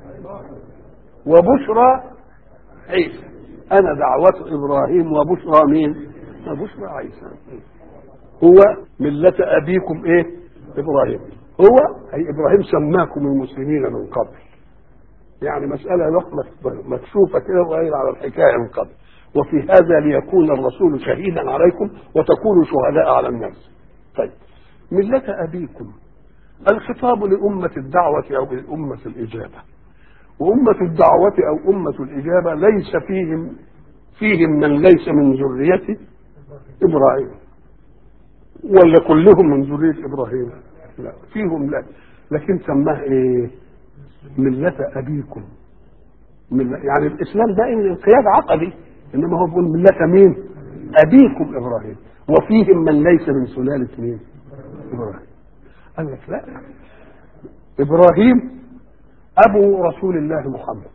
وبشرى عيسى انا دعوه ابراهيم وبشرى مين وبشرى عيسى هو ملة ابيكم ايه ابراهيم هو اي ابراهيم سماكم المسلمين من قبل يعني مسألة مكشوفة كده وغير على الحكاية من قبل وفي هذا ليكون الرسول شهيدا عليكم وتكونوا شهداء على الناس طيب ملة أبيكم الخطاب لأمة الدعوة أو لأمة الإجابة وأمة الدعوة أو أمة الإجابة ليس فيهم فيهم من ليس من ذرية إبراهيم ولا كلهم من ذرية إبراهيم لا فيهم لا لكن سماه إيه ملة أبيكم ملة يعني الإسلام ده انقياد عقدي إنما هو بيقول ملة مين؟ أبيكم إبراهيم وفيهم من ليس من سلالة مين؟ إبراهيم قال لك لا إبراهيم أبو رسول الله محمد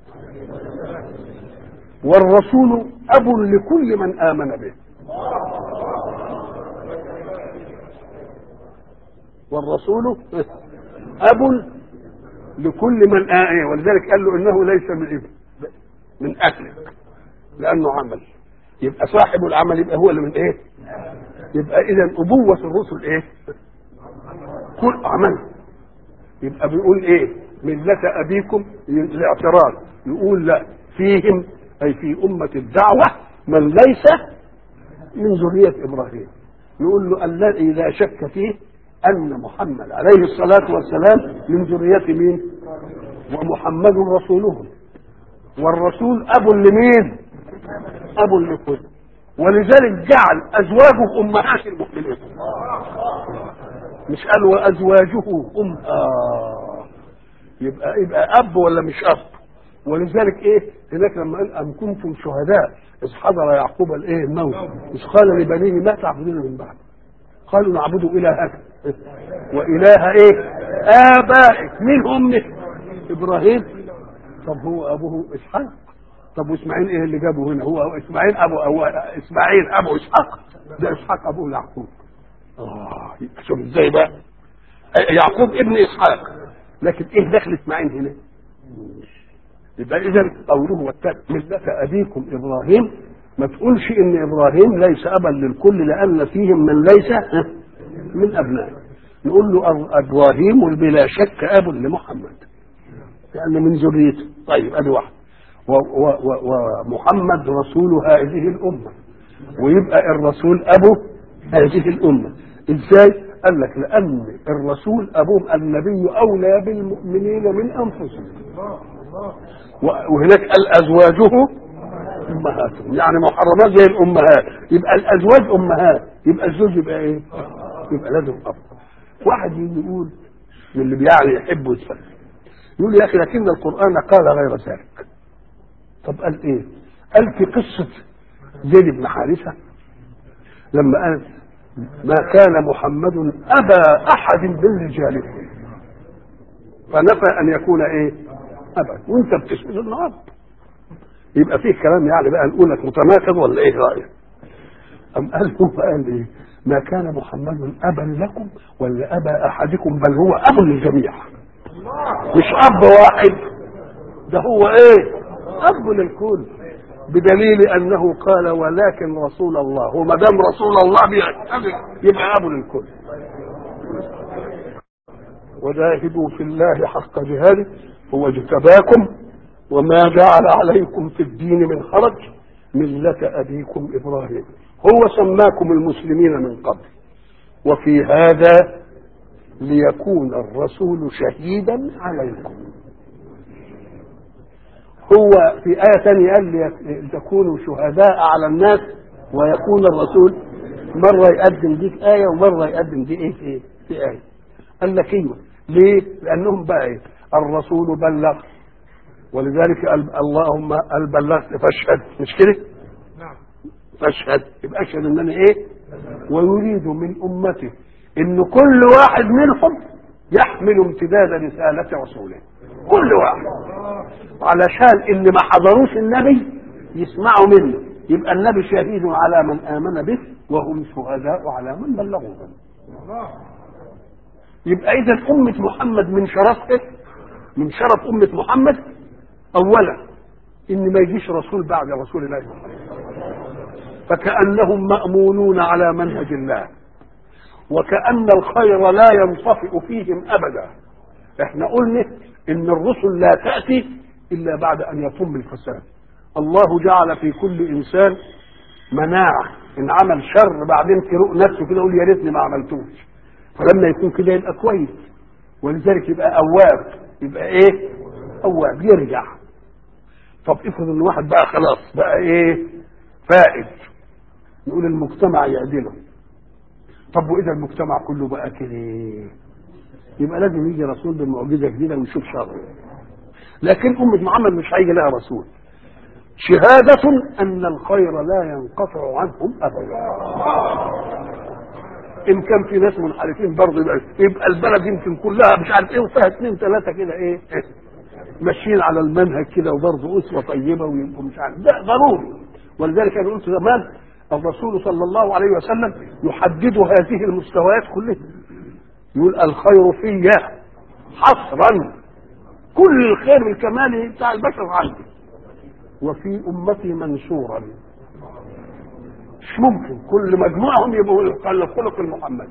والرسول أب لكل من آمن به والرسول أب لكل من آه ولذلك قال له انه ليس من ابن من اهلك لانه عمل يبقى صاحب العمل يبقى هو اللي من ايه يبقى اذا ابوه الرسل ايه كل عمل يبقى بيقول ايه ملة ابيكم الاعتراض يقول لا فيهم اي في امة الدعوة من ليس من ذرية ابراهيم نقول له الذي لا شك فيه أن محمد عليه الصلاة والسلام من ذرية مين؟ ومحمد رسولهم والرسول أب لمين؟ أب لكل ولذلك جعل أزواجه أمهات المؤمنين مش قال وأزواجه أم آه يبقى يبقى أب ولا مش أب ولذلك إيه هناك لما قال أم كنتم شهداء إذ حضر يعقوب الإيه الموت إذ قال لبنيه ما تعبدون من بعد قالوا نعبد إلهك وإله إيه آبائك مين أمه إبراهيم طب هو أبوه إسحاق طب وإسماعيل إيه اللي جابه هنا هو إسماعيل أبو أو إسماعيل أبو إسحاق ده إسحاق أبوه يعقوب آه شوف إزاي بقى يعقوب ابن إسحاق لكن إيه دخل إسماعيل هنا يبقى إذا قوله والتالي ملة أبيكم إبراهيم ما تقولش ان ابراهيم ليس ابا للكل لان فيهم من ليس من ابنائه نقول له ابراهيم بلا شك اب لمحمد لان من ذريته طيب ادي واحد ومحمد رسول هذه الامه ويبقى الرسول ابو هذه الامه ازاي قال لك لان الرسول ابوهم النبي اولى بالمؤمنين من انفسهم وهناك قال ازواجه امهاتهم يعني محرمات زي الامهات يبقى الازواج امهات يبقى الزوج يبقى ايه يبقى لازم اب واحد يجي يقول من اللي يعني يحب يتفلسف يقول يا اخي لكن القران قال غير ذلك طب قال ايه قال في قصه زيد بن حارثه لما قال ما كان محمد ابا احد من رجالكم فنفى ان يكون ايه ابا وانت بتشهد النهارده يبقى فيه كلام يعني بقى نقول لك متناقض ولا ايه رايك؟ أم قال هو قال ايه؟ ما كان محمد ابا لكم ولا ابا احدكم بل هو اب للجميع. مش اب واحد ده هو ايه اب للكل بدليل انه قال ولكن رسول الله وما دام رسول الله بيعتبر يبقى ابو للكل وجاهدوا في الله حق جهاده هو اجتباكم وما جعل عليكم في الدين من حرج ملة أبيكم إبراهيم هو سماكم المسلمين من قبل وفي هذا ليكون الرسول شهيدا عليكم هو في آية ثانية قال لتكونوا شهداء على الناس ويكون الرسول مرة يقدم دي في آية ومرة يقدم دي إيه في, في آية قال لك ايوه ليه؟ لأنهم بقى إيه؟ الرسول بلغ ولذلك قال اللهم قال بلغت فاشهد مش كده؟ نعم فاشهد يبقى اشهد ان انا ايه؟ ويريد من امته ان كل واحد منهم يحمل امتداد رسالة رسوله كل واحد علشان اللي ما حضروش النبي يسمعوا منه يبقى النبي شهيد على من آمن به وهم شهداء على من بلغوهم يبقى إذا أمة محمد من شرفه من شرف أمة محمد أولا إن ما يجيش رسول بعد رسول الله محمد فكأنهم مأمونون على منهج الله وكأن الخير لا ينطفئ فيهم أبدا احنا قلنا ان الرسل لا تأتي الا بعد ان يتم الفساد الله جعل في كل انسان مناعة ان عمل شر بعدين تروق نفسه كده يقول يا ريتني ما عملتوش فلما يكون كده يبقى كويس ولذلك يبقى اواب يبقى ايه اواب يرجع طب افرض ان واحد بقى خلاص بقى ايه فائد نقول المجتمع يعدله طب واذا المجتمع كله بقى كده يبقى لازم يجي رسول بمعجزه جديده ويشوف شر لكن امه محمد مش هيجي لها رسول شهادة أن الخير لا ينقطع عنهم أبدا. إن كان في ناس منحرفين برضه يبقى, يبقى البلد يمكن كلها مش عارف إيه وفيها اثنين ثلاثة كده إيه ماشيين على المنهج كده وبرضه أسوة طيبة ويبقوا مش عارف ده ضروري ولذلك أنا قلت زمان الرسول صلى الله عليه وسلم يحدد هذه المستويات كلها يقول الخير في حصرا كل الخير والكمال بتاع البشر عندي وفي امتي منشورا مش ممكن كل مجموعهم يبقوا على الخلق المحمدي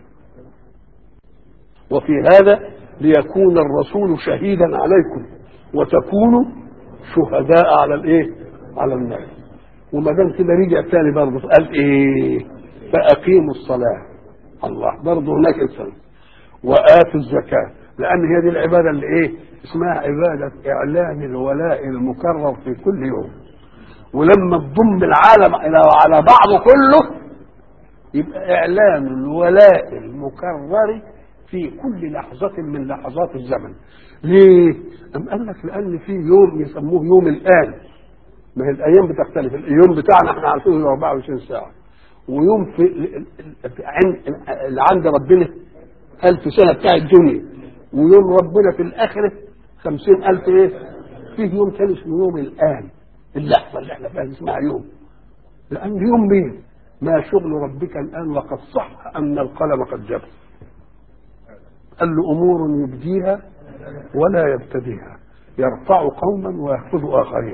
وفي هذا ليكون الرسول شهيدا عليكم وتكونوا شهداء على الايه على الناس وما دام كده رجع تاني برضه قال ايه فاقيموا الصلاه الله برضه هناك الصلاه واتوا الزكاه لان هي دي العباده اللي ايه اسمها عباده اعلان الولاء المكرر في كل يوم ولما تضم العالم الى على بعضه كله يبقى اعلان الولاء المكرر في كل لحظة من لحظات الزمن ليه؟ أم قال لك لأن في يوم يسموه يوم الآن ما هي الأيام بتختلف اليوم بتاعنا احنا عارفينه 24 ساعة ويوم في اللي عند ربنا ألف سنة بتاع الدنيا ويوم ربنا في الآخرة خمسين ألف إيه فيه يوم تاني اسمه يوم الآن اللحظة اللي احنا فيها اسمها يوم لأن يوم مين ما شغل ربك الآن وقد صح أن القلم قد جب قال له أمور يبديها ولا يبتديها يرفع قوما ويخفض آخرين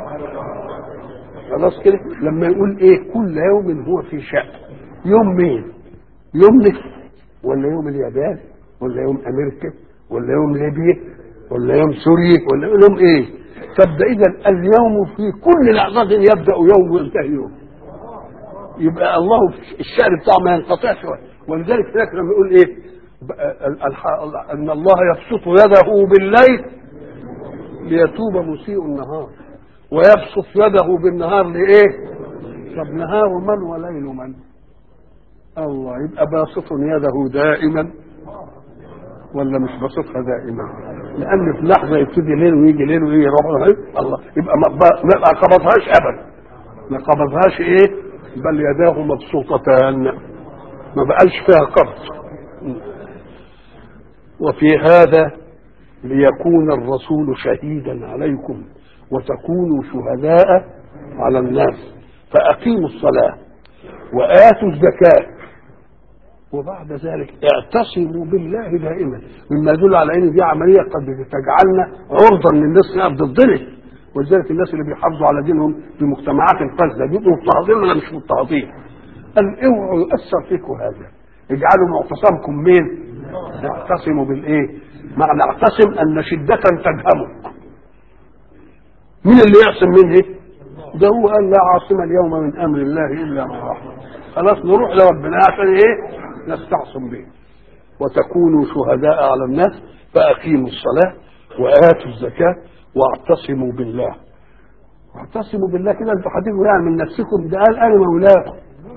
خلاص كده لما يقول ايه كل يوم هو في شأن يوم مين يوم مصر ولا يوم اليابان ولا يوم امريكا ولا يوم ليبيا ولا يوم سوريا ولا يوم ايه طب ده اذا اليوم في كل لحظة يبدأ يوم وينتهي يوم يبقى الله الشأن بتاعه ما ينقطعش ولذلك هناك لما يقول ايه ان الله يبسط يده بالليل ليتوب مسيء النهار ويبسط يده بالنهار لايه طب نهار من وليل من الله يبقى باسط يده دائما ولا مش باسطها دائما لان في لحظه يبتدي ليل ويجي ليل ويجي يروح الله يبقى ما قبضهاش ابدا ما قبضهاش ايه بل يداه مبسوطتان ما بقالش فيها قبض وفي هذا ليكون الرسول شهيدا عليكم وتكونوا شهداء على الناس فأقيموا الصلاة وآتوا الزكاة وبعد ذلك اعتصموا بالله دائما مما يدل على ان دي عمليه قد تجعلنا عرضه للناس نقف ضدنا ولذلك الناس اللي بيحافظوا على دينهم في المجتمعات الفاسده بيبقوا مضطهدين ولا مش مضطهدين؟ قال اوعوا يؤثر فيكم هذا اجعلوا معتصمكم مين؟ اعتصموا بالايه؟ معنى اعتصم ان شده تجهمك مين اللي يعصم منه؟ ده هو قال لا عاصم اليوم من امر الله الا من رحم خلاص نروح لربنا عشان ايه؟ نستعصم به وتكونوا شهداء على الناس فاقيموا الصلاه واتوا الزكاه واعتصموا بالله واعتصموا بالله كده انتوا هتيجوا يعني من نفسكم ده قال انا مولاكم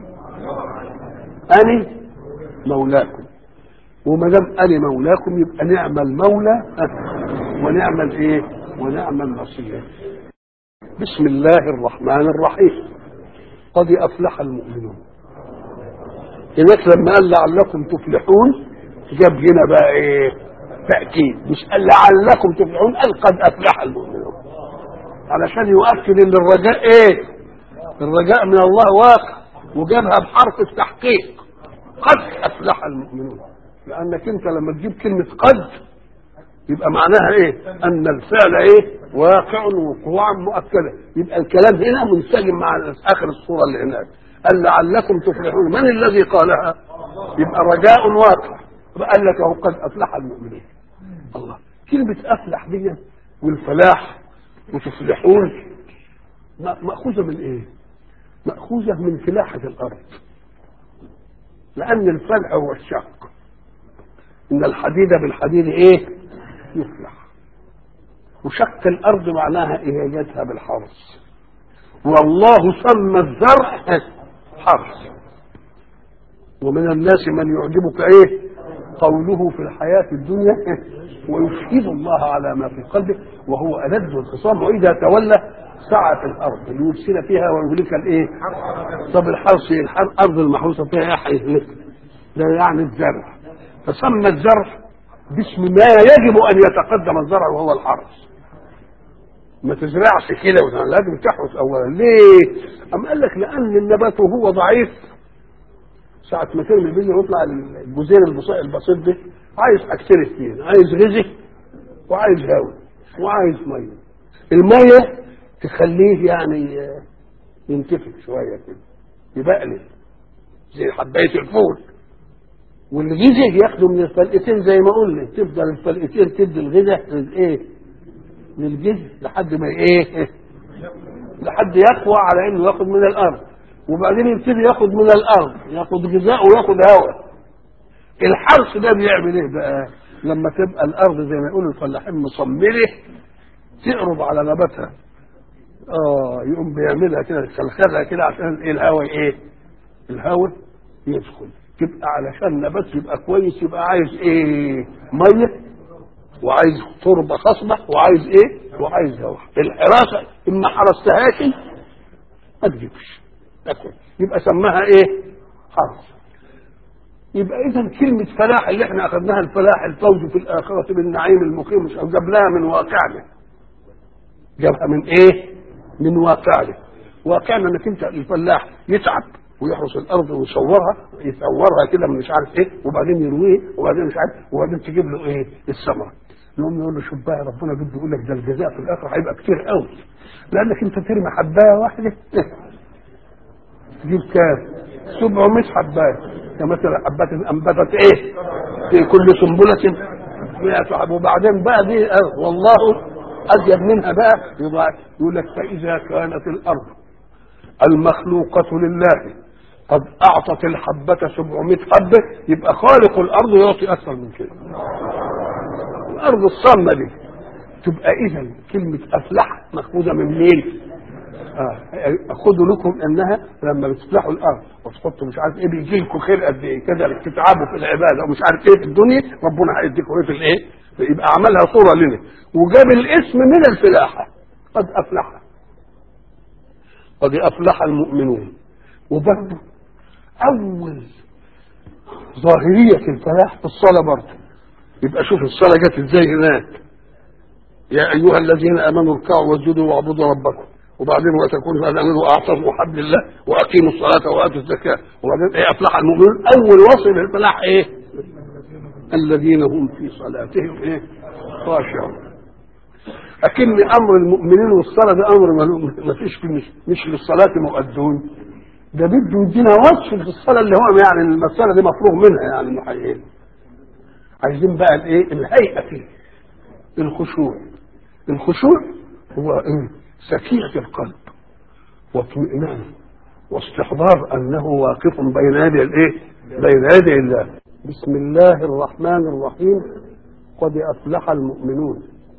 انا مولاكم وما دام انا مولاكم يبقى نعم المولى ونعم الايه؟ ونعم النصير بسم الله الرحمن الرحيم قد افلح المؤمنون هناك لما قال لعلكم تفلحون جاب هنا بقى ايه تاكيد مش قال لعلكم تفلحون قال قد افلح المؤمنون علشان يؤكد ان الرجاء ايه الرجاء من الله واقع وجابها بحرف التحقيق قد افلح المؤمنون لانك انت لما تجيب كلمه قد يبقى معناها ايه ان الفعل ايه واقع وقوعا مؤكده يبقى الكلام هنا منسجم مع اخر الصوره اللي هناك قال لعلكم تفلحون من الذي قالها يبقى رجاء واقع قال لك اهو قد افلح المؤمنون الله كلمه افلح دي والفلاح وتفلحون ماخوذه من ايه ماخوذه من فلاحه الارض لان الفلح هو الشق ان الحديد بالحديد ايه يفلح وشق الارض معناها اهاجتها بالحرث والله سمى الزرع حرث ومن الناس من يعجبك ايه قوله في الحياة الدنيا ويشهد الله على ما في قلبه وهو ألد الخصام وإذا تولى سعى في الأرض ليفسد فيها ويهلك الإيه؟ طب الحرث الأرض المحروسة فيها يحيى ده يعني الزرع فسمى الزرع باسم ما يجب ان يتقدم الزرع وهو الحرث ما تزرعش كده لازم تحرث اولا ليه؟ أم قال لك لان النبات وهو ضعيف ساعة ما ترمي البذر ويطلع الجزير البسيط ده عايز حاجتين اثنين عايز غذاء وعايز هواء وعايز ميه الميه تخليه يعني ينتفخ شويه كده يبقلل زي حبايه الفول والغذاء ياخده من الفلقتين زي ما قلنا تفضل الفلقتين تدي الغذاء للايه؟ للجذر لحد ما ايه؟ لحد يقوى على انه ياخد من الارض وبعدين يبتدي ياخد من الارض ياخد غذاء وياخد هواء الحرث ده بيعمل ايه بقى؟ لما تبقى الارض زي ما يقولوا الفلاحين مصمره تقرب على نباتها اه يقوم بيعملها كده يخلخلها كده عشان ايه الهواء ايه؟ الهواء يدخل تبقى علشان نبات يبقى كويس يبقى عايز ايه ميه وعايز تربه خصبه وعايز ايه وعايز هواء الحراسه ان ما حرستهاش ما تجيبش تاكل يبقى سماها ايه حرس يبقى اذا كلمه فلاح اللي احنا اخذناها الفلاح الفوز في الاخره بالنعيم المقيم مش جابناها من واقعنا جابها من ايه من واقعنا واقعنا انك انت الفلاح يتعب ويحرس الارض ويصورها يصورها كده من مش عارف ايه وبعدين يرويه وبعدين مش عارف وبعدين تجيب له ايه الثمره يقوم يقول له شوف بقى ربنا بده يقول لك ده الجزاء في الاخره هيبقى كتير قوي لانك انت ترمي حبايه واحده تجيب كام 700 حبايه كمثل حبات انبتت ايه في كل سنبله 100 حب وبعدين بقى دي والله ازيد منها بقى يقول لك فاذا كانت الارض المخلوقه لله قد اعطت الحبه 700 حبه يبقى خالق الارض يعطي اكثر من كده الارض الصامه دي تبقى اذا كلمه افلح ماخوذه من مين؟ آه. خدوا لكم انها لما بتفلحوا الارض وتحطوا مش عارف ايه بيجي لكم خير قد ايه كذلك تتعبوا في العباده ومش عارف ايه في الدنيا ربنا هيديكم ايه في الايه؟ يبقى عملها صوره لنا وجاب الاسم من الفلاحه قد افلح قد افلح المؤمنون وبرضه اول ظاهريه الفلاح في الصلاه برضه يبقى شوف الصلاه جت ازاي هناك يا ايها الذين امنوا اركعوا واسجدوا واعبدوا ربكم وبعدين وتكون هذا امنوا واعتصموا حبل الله واقيموا الصلاه واتوا الزكاه وبعدين ايه افلح المؤمنون اول وصف للفلاح ايه؟ الذين هم في صلاتهم ايه؟ خاشعون أكن أمر المؤمنين والصلاة ده أمر ما فيش في مش, مش للصلاة مؤدون ده بده يدينا وصف في الصلاة اللي هو يعني المسألة دي مفروغ منها يعني المحيين عايزين بقى الايه الهيئة فيه الخشوع الخشوع هو ايه سكينة القلب واطمئنانه واستحضار انه واقف بين يدي الايه بين يدي الله بسم الله الرحمن الرحيم قد افلح المؤمنون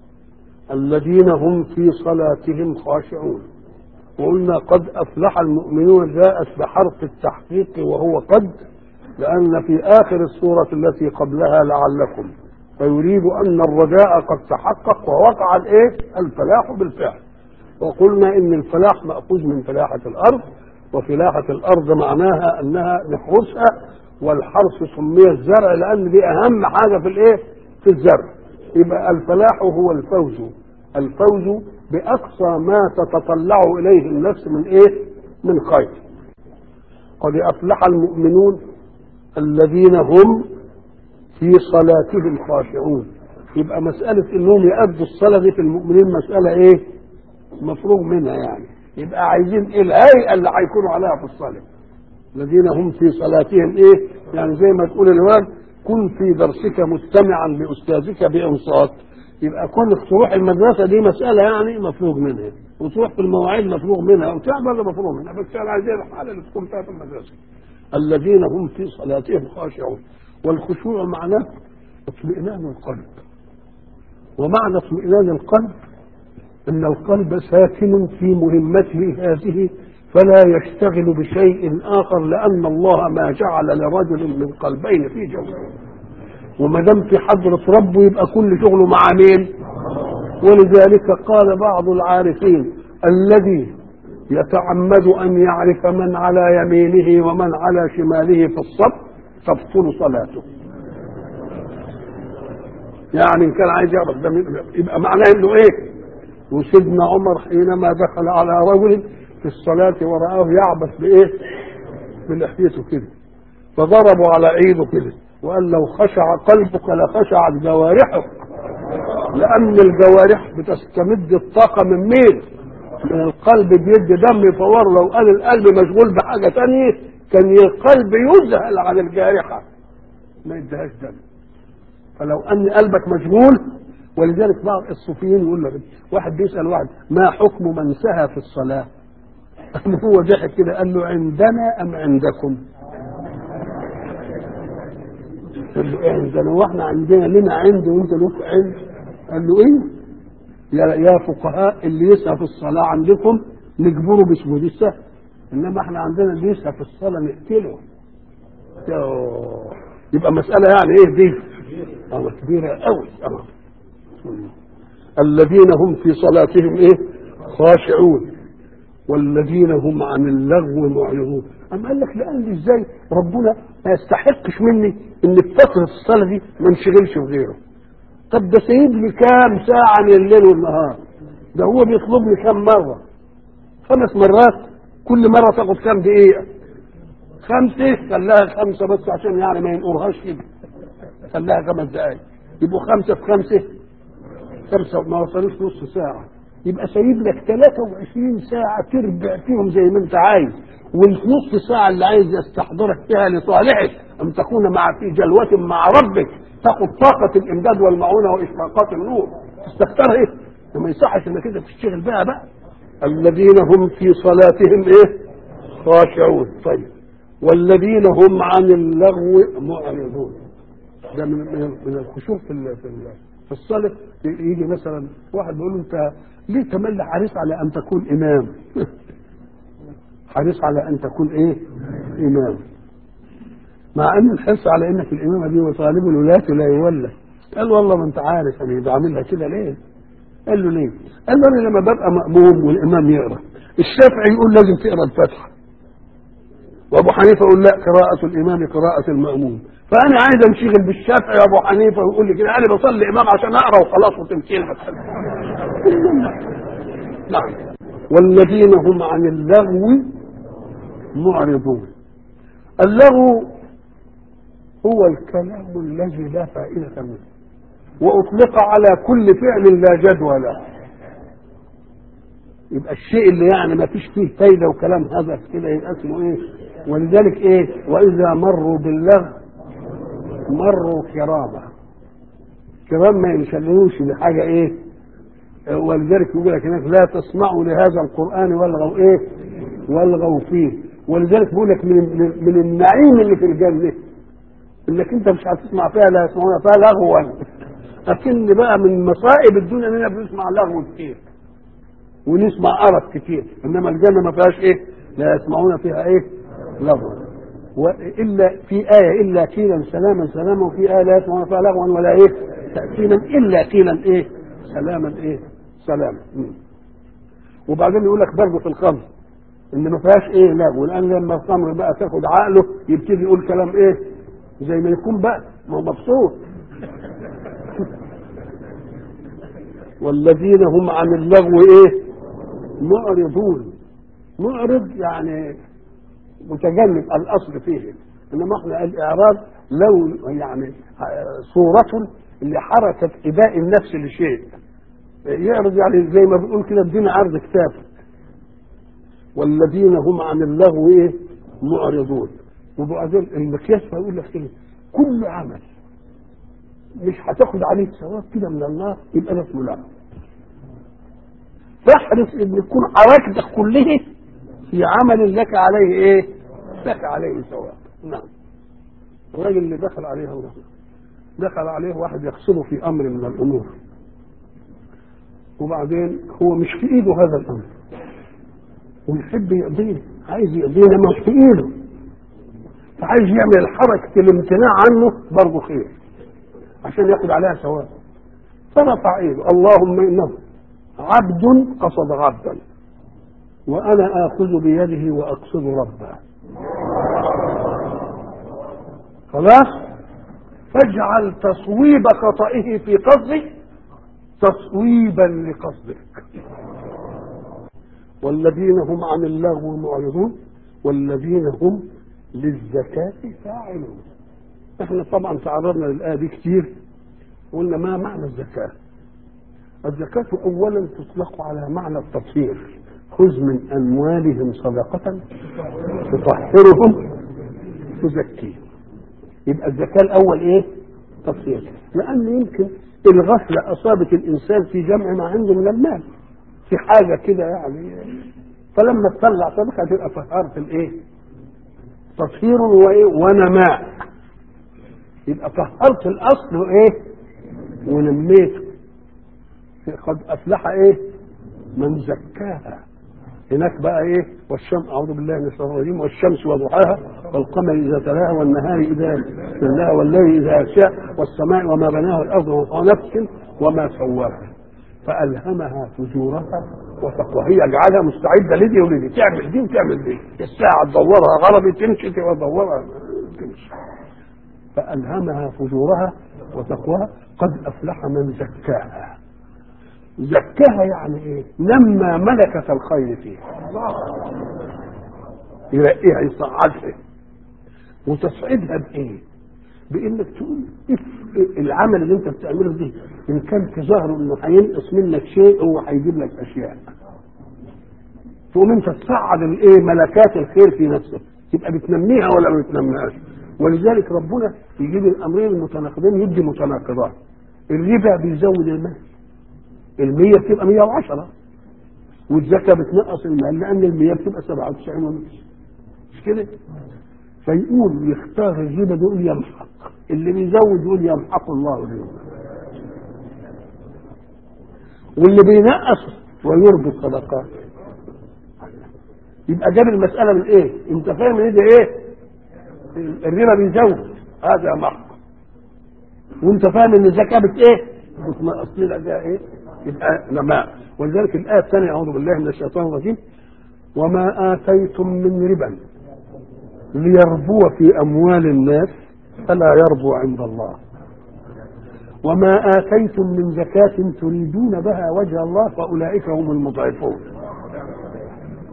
الذين هم في صلاتهم خاشعون وقلنا قد افلح المؤمنون جاءت بحرف التحقيق وهو قد لان في اخر السوره التي قبلها لعلكم فيريد ان الرجاء قد تحقق ووقع الايه الفلاح بالفعل وقلنا ان الفلاح ماخوذ من فلاحه الارض وفلاحه الارض معناها انها نحرسها والحرث سمي الزرع لان دي اهم حاجه في الايه في الزرع يبقى الفلاح هو الفوز الفوز باقصى ما تتطلع اليه النفس من ايه من خير قد افلح المؤمنون الذين هم في صلاتهم خاشعون يبقى مسألة انهم يأدوا الصلاة دي في المؤمنين مسألة ايه مفروغ منها يعني يبقى عايزين ايه الهيئة اللي هيكونوا عليها في الصلاة الذين هم في صلاتهم ايه يعني زي ما تقول الواد كن في درسك مستمعا لاستاذك بانصات يبقى كونك تروح المدرسه دي مساله يعني مفروغ منها وتروح في المواعيد مفروغ منها وتعمل مفروغ منها بس انا عايزين الحاله اللي تكون فيها في المدرسه الذين هم في صلاتهم خاشعون والخشوع معناه اطمئنان القلب ومعنى اطمئنان القلب ان القلب ساكن في مهمته هذه فلا يشتغل بشيء اخر لان الله ما جعل لرجل من قلبين في جوفه وما دام في حضره ربه يبقى كل شغله مع مين ولذلك قال بعض العارفين الذي يتعمد ان يعرف من على يمينه ومن على شماله في الصف تبطل صلاته يعني ان كان عايز يعرف ده يبقى معناه انه ايه وسيدنا عمر حينما دخل على رجل في الصلاة ورآه يعبث بإيه؟ بلحيته كده فضربوا على ايده كده وقال لو خشع قلبك لخشعت جوارحك لأن الجوارح بتستمد الطاقة من مين؟ من القلب بيدي دم يفور لو قال القلب مشغول بحاجة تانية كان القلب يذهل عن الجارحة ما يديهاش دم فلو أن قلبك مشغول ولذلك بعض الصوفيين يقول لك واحد بيسأل واحد ما حكم من سهى في الصلاة؟ هو ضحك كده قال له عندنا أم عندكم؟ قال له ايه عندنا واحنا عندنا لنا عند وانت لك عند قال له ايه يا يا فقهاء اللي يسعى في الصلاه عندكم نجبره بسجود السهو انما احنا عندنا اللي يسعى في الصلاه نقتله يبقى مساله يعني ايه دي اه كبيره قوي اه الذين هم في صلاتهم ايه خاشعون والذين هم عن اللغو معرضون أما قال لك لأن ازاي ربنا ما يستحقش مني ان في فترة الصلاة دي ما انشغلش بغيره طب ده سيب لي كام ساعة من الليل والنهار ده هو بيطلبني كام مرة خمس مرات كل مرة تاخد كام دقيقة خمسة خلاها خمسة بس عشان يعني ما ينقرهاش كده خلاها خمس دقايق يبقوا خمسة في خمسة خمسة ما وصلوش نص ساعة يبقى سايب لك 23 ساعة ترجع فيهم زي ما انت عايز والنص ساعة اللي عايز يستحضرك فيها لصالحك أن تكون مع في جلوة مع ربك تاخد طاقة الإمداد والمعونة وإشراقات النور تستكترها إيه؟ وما يصحش إنك أنت تشتغل بها بقى الذين هم في صلاتهم إيه؟ خاشعون طيب والذين هم عن اللغو معرضون ده من من من الخشوع في ال في, ال في الصلاة يجي مثلا واحد بيقول له أنت ليه تملي حريص على أن تكون إمام؟ حريص على ان تكون ايه امام مع ان الحرص على انك الامامه دي وطالب الولاة لا يولى قال والله ما انت عارف انا بعملها كده ليه قال له ليه قال له انا لما ببقى مأموم والامام يقرا الشافعي يقول لازم تقرا الفاتحه وابو حنيفه يقول لا قراءه الامام قراءه المأموم فانا عايز انشغل بالشافعي وابو حنيفه ويقول لي كده انا بصلي امام عشان اقرا وخلاص وتمشي نعم والذين هم عن اللغو معرضون اللغو هو الكلام الذي لا فائدة منه وأطلق على كل فعل لا جدوى له يبقى الشيء اللي يعني ما فيش فيه فايدة وكلام هذا كده يبقى اسمه ايه ولذلك ايه واذا مروا باللغو مروا كرامة كرام ما ينشغلوش بحاجة ايه ولذلك يقول لك هناك لا تسمعوا لهذا القرآن والغوا ايه والغوا فيه ولذلك بيقول لك من, من النعيم اللي في الجنة انك انت مش هتسمع فيها لا يسمعون فيها لغوا لكن بقى من مصائب الدنيا اننا بنسمع لغو كتير ونسمع قرف كتير انما الجنه ما فيهاش ايه لا يسمعون فيها ايه لغوا والا في ايه الا قيلا سلاما سلاما وفي ايه لا يسمعون فيها لغوا ولا ايه تاثيما الا قيلا ايه سلاما ايه سلاما مم. وبعدين يقول لك برضه في الخمر ان ما فيهاش ايه لغو لان لما الخمر بقى تاخد عقله يبتدي يقول كلام ايه زي ما يكون بقى ما هو مبسوط والذين هم عن اللغو ايه معرضون معرض يعني متجنب الاصل فيه انما احنا الاعراض لو يعني صورة لحركة اباء النفس لشيء يعرض يعني زي ما بنقول كده ادينا عرض كتابك والذين هم عن اللغو ايه معرضون وبعدين المقياس يقول لك ايه كل عمل مش هتاخد عليه ثواب كده من الله يبقى ده اسمه لغو فاحرص ان يكون حركتك كلها في عمل لك عليه ايه؟ لك عليه ثواب نعم الراجل اللي دخل عليه الله دخل عليه واحد يقصده في امر من الامور وبعدين هو مش في ايده هذا الامر ويحب يقضيه عايز يقضيه لما مش في ايده فعايز يعمل الحركة الامتناع عنه برضه خير عشان ياخد عليها ثواب فرفع ايده اللهم انه عبد قصد عبدا وانا اخذ بيده واقصد ربه خلاص فاجعل تصويب خطئه في قصدي تصويبا لقصدك والذين هم عن اللغو معرضون والذين هم للزكاة فاعلون احنا طبعا تعرضنا للآية دي كتير قلنا ما معنى الزكاة الزكاة أولا تطلق على معنى التطهير خذ من أموالهم صدقة تطهرهم تزكيهم يبقى الزكاة الأول إيه؟ تطهير لأن يمكن الغفلة أصابت الإنسان في جمع ما عنده من المال في حاجة كده يعني فلما تطلع صدقة تبقى طهرت الإيه؟ تطهير وإيه؟ ونماء يبقى طهرت الأصل وإيه؟ ونميته قد افلح ايه من زكاها هناك بقى ايه والشمس اعوذ بالله من الشيطان الرجيم والشمس وضحاها والقمر اذا تلاها والنهار اذا جلاها والليل اذا يغشاها والسماء وما بناها والارض ونفس وما سواها فالهمها فجورها وتقواها هي جعلها مستعده لدي ولدي تعمل دي وتعمل دي الساعه تدورها غربي تمشي تدورها تمشي فالهمها فجورها وتقواها قد افلح من زكاها زكاها يعني ايه لما ملكت الخير فيها يرقيها يصعدها وتصعدها بايه بانك تقول العمل اللي انت بتعمله ده ان كان في ظهره انه هينقص منك شيء هو هيجيب لك اشياء تقوم انت تصعد الايه ملكات الخير في نفسك تبقى بتنميها ولا ما بتنميهاش ولذلك ربنا يجيب الامرين المتناقضين يدي متناقضات الربا بيزود المال المية بتبقى 110 والزكاة بتنقص المال لأن المية بتبقى 97 ونص مش كده؟ فيقول يختار الربا يقول يمحق اللي بيزود يقول يمحق الله الربا واللي بينقص ويربي الصدقات يبقى جاب المسألة من ايه؟ انت فاهم ان ده ايه؟ الربا بيزود هذا محق وانت فاهم ان الزكاة بت ايه؟ بتنقص لنا ده ايه؟ يبقى نماء ولذلك الآية الثانية أعوذ بالله من الشيطان الرجيم وما آتيتم من ربا ليربو في أموال الناس فلا يربو عند الله وما آتيتم من زكاة تريدون بها وجه الله فأولئك هم المضعفون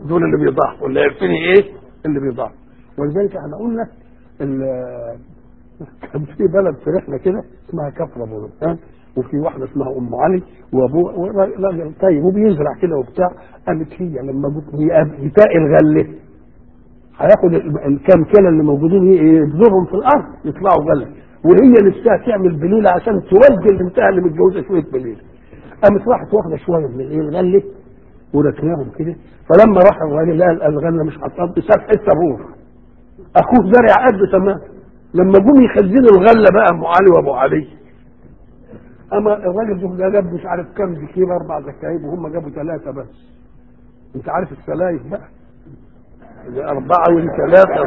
دول اللي بيضحوا اللي عارفين ايه اللي بيضحوا ولذلك احنا قلنا ال- كان في بلد في رحله كده اسمها كفر ابو رمان وفي واحده اسمها ام علي وابوه راجل طيب وبيزرع كده وبتاع قامت هي لما بتاء الغله هياخد ال- الكام كيلو اللي موجودين يبذرهم في الارض يطلعوا غله وهي نفسها تعمل بليله عشان تودي البنتها اللي متجوزه شويه بليله قامت راحت واخده شويه من الايه الغله وركناهم كده فلما راح الراجل لقى الغله مش هتقضي ساب حته روح اخوه زرع قد تمام لما جم يخزنوا الغله بقى ام علي وابو علي اما الراجل ده جاب مش عارف كام زكيب اربع زكايب وهم جابوا ثلاثه بس انت عارف السلايف بقى أربعة وثلاثة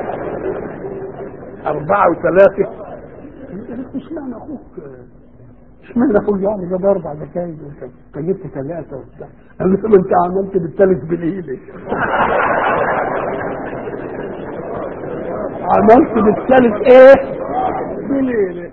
أربعة وثلاثة اشمعنى أخوك اشمعنى أخوك يعني جاب أربع زكايب أنت جبت ثلاثة وبتاع قال له ما أنت عملت بالثالث بالإيد عملت بالثالث إيه؟ بالإيد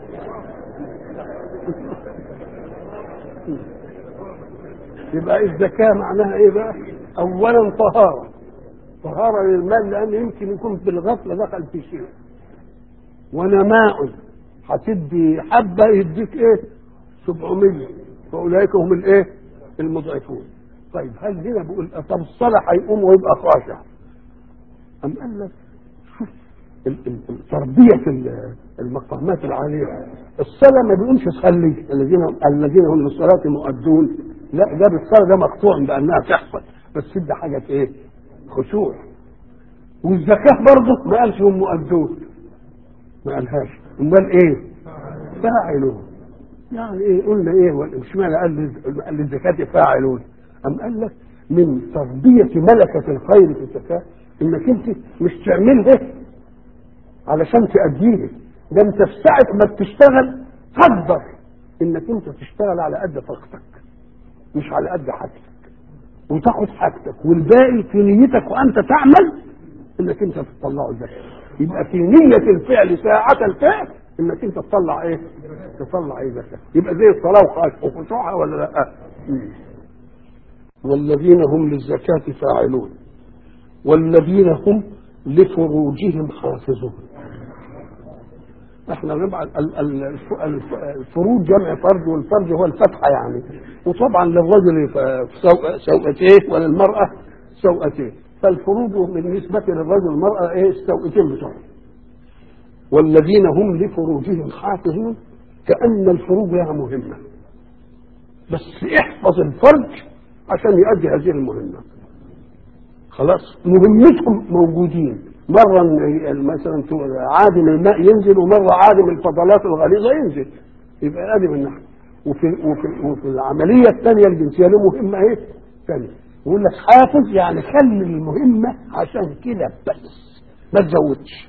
يبقى الزكاة معناها إيه بقى؟ أولا طهارة طهارة للمال لأن يمكن يكون بالغفلة دخل في شيء ونماء هتدي حبة يديك ايه 700 فأولئك هم الايه المضعفون طيب هل هنا بيقول طب الصلاة هيقوم ويبقى خاشع أم قال لك شوف ال- ال- ال- تربية ال- المقامات العالية الصلاة ما بيقولش صلي الذين الذين هم للصلاة مؤدون لا ده بالصلاة ده مقطوع بأنها تحصل بس ده حاجة ايه خشوع والزكاة برضه ما قالش هم مؤدون ما قالهاش امال ايه فاعلون يعني ايه قلنا ايه ولا مش معنى قال لي- قال للزكاة فاعلون ام قال لك من تربية ملكة الخير في الزكاة انك انت مش تعملها علشان تأديه ده انت في ساعة ما بتشتغل قدر انك انت تشتغل على قد طاقتك مش على قد حاجتك وتاخد حاجتك والباقي في نيتك وانت تعمل انك انت تطلعه زكاه يبقى في نية الفعل ساعة الفعل انك انت تطلع ايه؟ تطلع ايه زكاة يبقى زي الصلاة وخاش- وخشوعها ولا لا؟ مم. والذين هم للزكاة فاعلون والذين هم لفروجهم حافظون احنا نبع ال- ال- الف- الف- الفروج جمع فرج والفرج هو الفتحه يعني وطبعا للرجل ف- سو- سوءتين وللمراه سوءتين فالفروج بالنسبه للرجل والمراه ايه السوءتين بتوعهم والذين هم لفروجهم حافظون كان الفروج لها مهمه بس احفظ الفرج عشان يؤدي هذه المهمه خلاص مهمتهم موجودين مرة مثلا عادم الماء ينزل ومرة عادم الفضلات الغليظة ينزل يبقى ادي من ناحية وفي, وفي, وفي العملية الثانية الجنسية له مهمة ايه؟ ثانية يقول لك حافظ يعني خلي المهمة عشان كده بس ما تزودش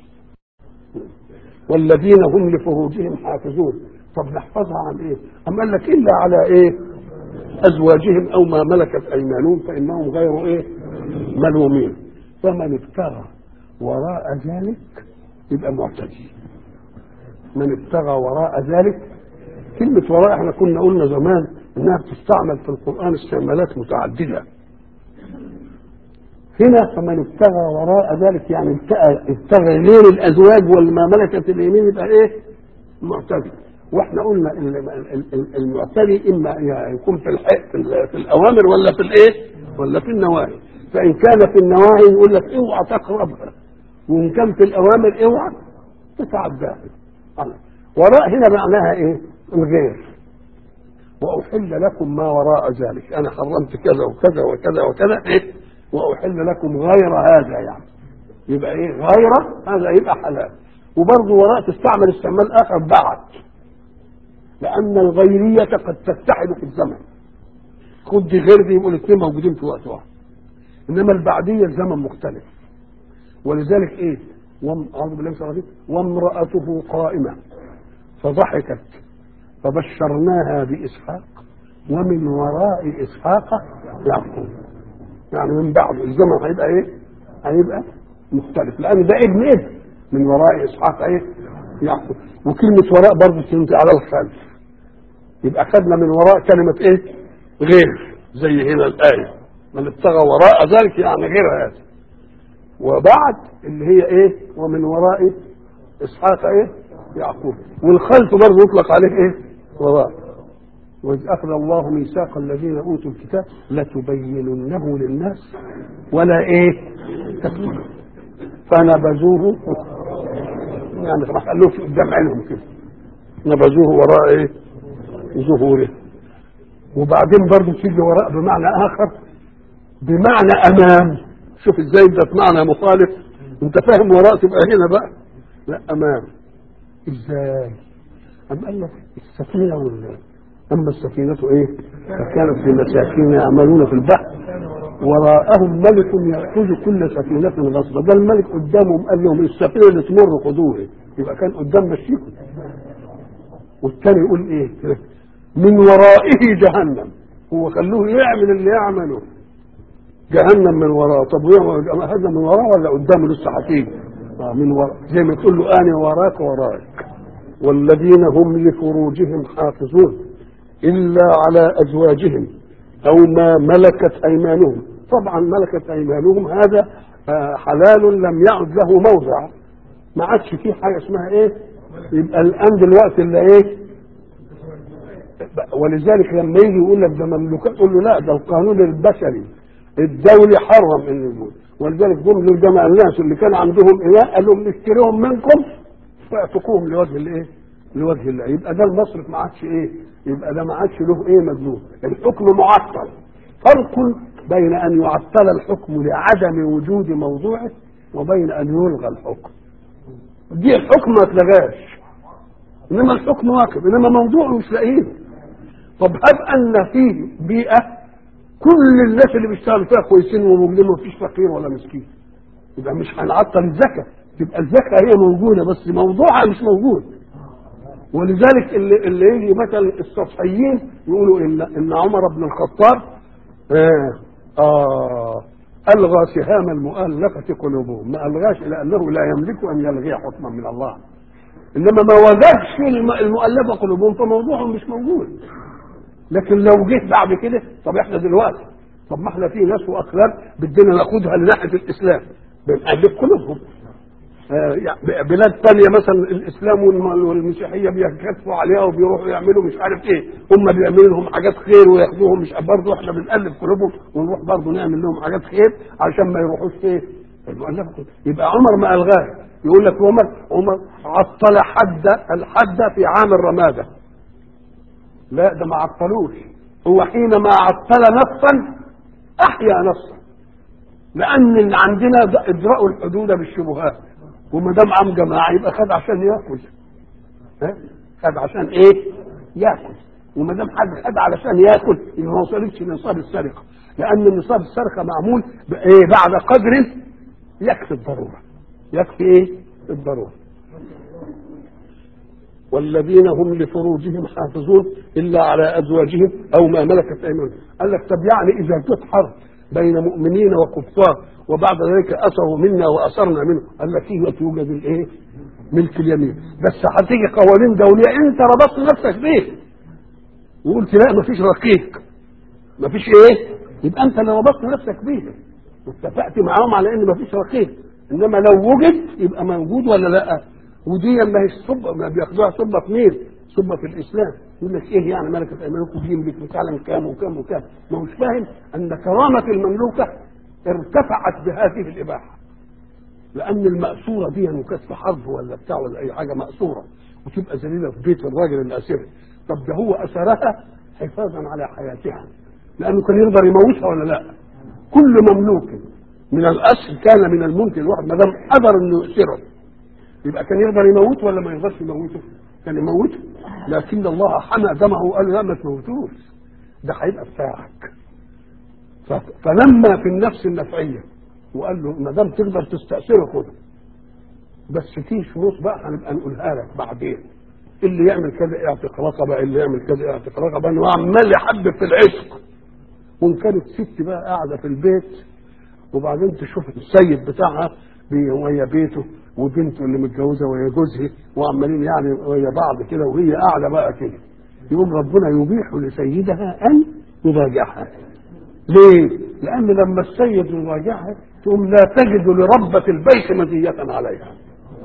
والذين هم لفروجهم حافظون طب نحفظها عن ايه؟ أم قال لك إلا على ايه؟ أزواجهم أو ما ملكت أيمانهم فإنهم غير ايه؟ ملومين فمن ابتغى وراء ذلك يبقى معتدي من ابتغى وراء ذلك كلمة وراء احنا كنا قلنا زمان انها بتستعمل في القرآن استعمالات متعددة هنا فمن ابتغى وراء ذلك يعني ابتغى, ابتغى غير الازواج والما ملكت اليمين يبقى ايه؟ معتدي واحنا قلنا ال- ال- ال- المعتدي اما يكون في الح- في ال- في الاوامر ولا في الايه؟ ولا في النواهي فان كان في النواهي يقول لك اوعى تقربها وان كان في الاوامر اوعى تتعداها الله. وراء هنا معناها ايه؟ الغير واحل لكم ما وراء ذلك انا حرمت كذا وكذا وكذا وكذا ايه؟ واحل لكم غير هذا يعني يبقى ايه غير هذا يبقى حلال وبرضه وراء تستعمل استعمال اخر بعد لان الغيريه قد تتحد في الزمن خد دي غير دي يبقوا الاثنين موجودين في وقت واحد انما البعديه الزمن مختلف ولذلك ايه وام- اعوذ بالله من الشيطان الرجيم وامراته قائمه فضحكت فبشرناها باسحاق ومن وراء اسحاق يعقوب يعني من بعد الزمن هيبقى ايه هيبقى مختلف لان ده ابن ابن من وراء اسحاق ايه يعقوب وكلمه وراء برضه تنزل على الخلف يبقى خدنا من وراء كلمه ايه غير زي هنا الايه من ابتغى وراء ذلك يعني غير هذا وبعد اللي هي ايه ومن وراء اسحاق ايه يعقوب والخلف برضه يطلق عليه ايه وراء واذ اخذ الله ميثاق الذين اوتوا الكتاب لتبيننه للناس ولا ايه تكتمونه فنبذوه يعني راح قال له قدام عينهم كده نبذوه وراء ايه ظهوره وبعدين برضه تيجي وراء بمعنى اخر بمعنى امام شوف ازاي ده معنى مخالف انت فاهم وراء تبقى هنا بقى لا امام ازاي أم قال لك السفينة وال أما السفينة إيه؟ فكانت لمساكين يعملون في البحر وراءهم ملك يأخذ كل سفينة غصبا ده الملك قدامهم قال لهم السفينة اللي تمر خذوها يبقى كان قدام مشيكم والثاني يقول إيه؟ من ورائه جهنم هو خلوه يعمل اللي يعمله جهنم من وراه طب ويعمل هذا من وراه ولا قدامه لسه هتيجي آه من وراه زي ما تقول له انا وراك وراك والذين هم لفروجهم حافظون الا على ازواجهم او ما ملكت ايمانهم طبعا ملكت ايمانهم هذا آه حلال لم يعد له موضع ما عادش فيه حاجه اسمها ايه يبقى الان دلوقتي اللي ايه ولذلك لما يجي يقول لك ده مملوكات تقول له لا ده القانون البشري الدولي حرم ان يقول ولذلك جم للجماعه الناس اللي كان عندهم اناء قال لهم نشتريهم منكم فاعتقوهم لوجه الايه؟ لوجه الله يبقى ده المصرف ما عادش ايه؟ يبقى ده ما عادش له ايه مدلول الحكم معطل فرق بين ان يعطل الحكم لعدم وجود موضوعه وبين ان يلغى الحكم دي الحكم ما اتلغاش انما الحكم واقف انما موضوعه مش لاقيه طب هب ان فيه بيئه كل الناس اللي بيشتغلوا فيها كويسين ومجرمين مفيش فقير ولا مسكين يبقى مش هنعطل الزكاه تبقى الزكاه هي موجوده بس موضوعها مش موجود ولذلك اللي, اللي يجي مثلا السطحيين يقولوا ان ان عمر بن الخطاب آه, اه الغى سهام المؤلفه قلوبهم ما الغاش لانه لا يملك ان يلغي حكما من الله انما ما وجدش المؤلفه قلوبهم فموضوعهم مش موجود لكن لو جيت بعد كده طب احنا دلوقتي طب ما احنا في ناس واخلاق بدنا ناخدها لناحيه الاسلام بنألف قلوبهم آه يعني بلاد تانية مثلا الاسلام والمسيحيه بيكتفوا عليها وبيروحوا يعملوا مش عارف ايه هم بيعملوا لهم حاجات خير وياخدوهم مش برضه احنا بنألف قلوبهم ونروح برضه نعمل لهم حاجات خير علشان ما يروحوش ايه المؤلفه يبقى عمر ما الغاه يقول لك عمر عمر عطل حد الحد في عام الرماده لا ده ما عطلوش هو حينما عطل نصا احيا نصا لان اللي عندنا ادراء الحدود بالشبهات وما دام عام جماعه يبقى خد عشان ياكل ها خد عشان ايه ياكل وما دام حد خد علشان ياكل يبقى ما وصلتش لنصاب السرقه لان نصاب السرقه معمول بايه بعد قدر يكفي الضروره يكفي ايه الضروره والذين هم لفروجهم حافظون الا على ازواجهم او ما ملكت ايمانهم قال لك طب يعني اذا كانت حرب بين مؤمنين وكفار وبعد ذلك اسروا منا واسرنا منه قال لك فيه توجد الايه ملك اليمين بس هتيجي قوانين دوليه انت ربطت نفسك بيه وقلت لا مفيش رقيق مفيش ايه يبقى انت اللي ربطت نفسك بيه واتفقت معاهم على ان مفيش رقيق انما لو وجد يبقى موجود ولا لا ودي ما هي الصبة ما بياخدوها صبة في مين؟ صبة في الإسلام يقول لك إيه يعني ملكة أيمانكم دي يملك فعلا كام وكام وكام ما هوش فاهم أن كرامة المملوكة ارتفعت بهذه الإباحة لأن المأسورة دي وكانت في حرب ولا بتاع ولا أي حاجة مأسورة وتبقى ذليلة في بيت الراجل اللي أسرها طب ده هو أسرها حفاظا على حياتها لأنه كان يقدر يموتها ولا لا كل مملوك من الأصل كان من الممكن الواحد ما دام قدر إنه يأسره يبقى كان يقدر يموت ولا ما يقدرش يموته؟ كان يموته لكن الله حمى دمه وقال لا ما تموتوش ده هيبقى بتاعك فنمى في النفس النفعيه وقال له ما دام تقدر تستأثره خده بس في شروط بقى هنبقى نقولها لك بعدين اللي يعمل كذا اعتق رقبه اللي يعمل كذا اعتق رقبه انه عمال يحبب في العشق وان كانت ست بقى قاعده في البيت وبعدين تشوف السيد بتاعها وهي بيته وبنته اللي متجوزه وهي جوزها وعمالين يعني وهي بعض كده وهي قاعده بقى كده يقوم ربنا يبيح لسيدها ان يضاجعها ليه؟ لأن لما السيد يراجعها تقوم لا تجد لربة البيت مزية عليها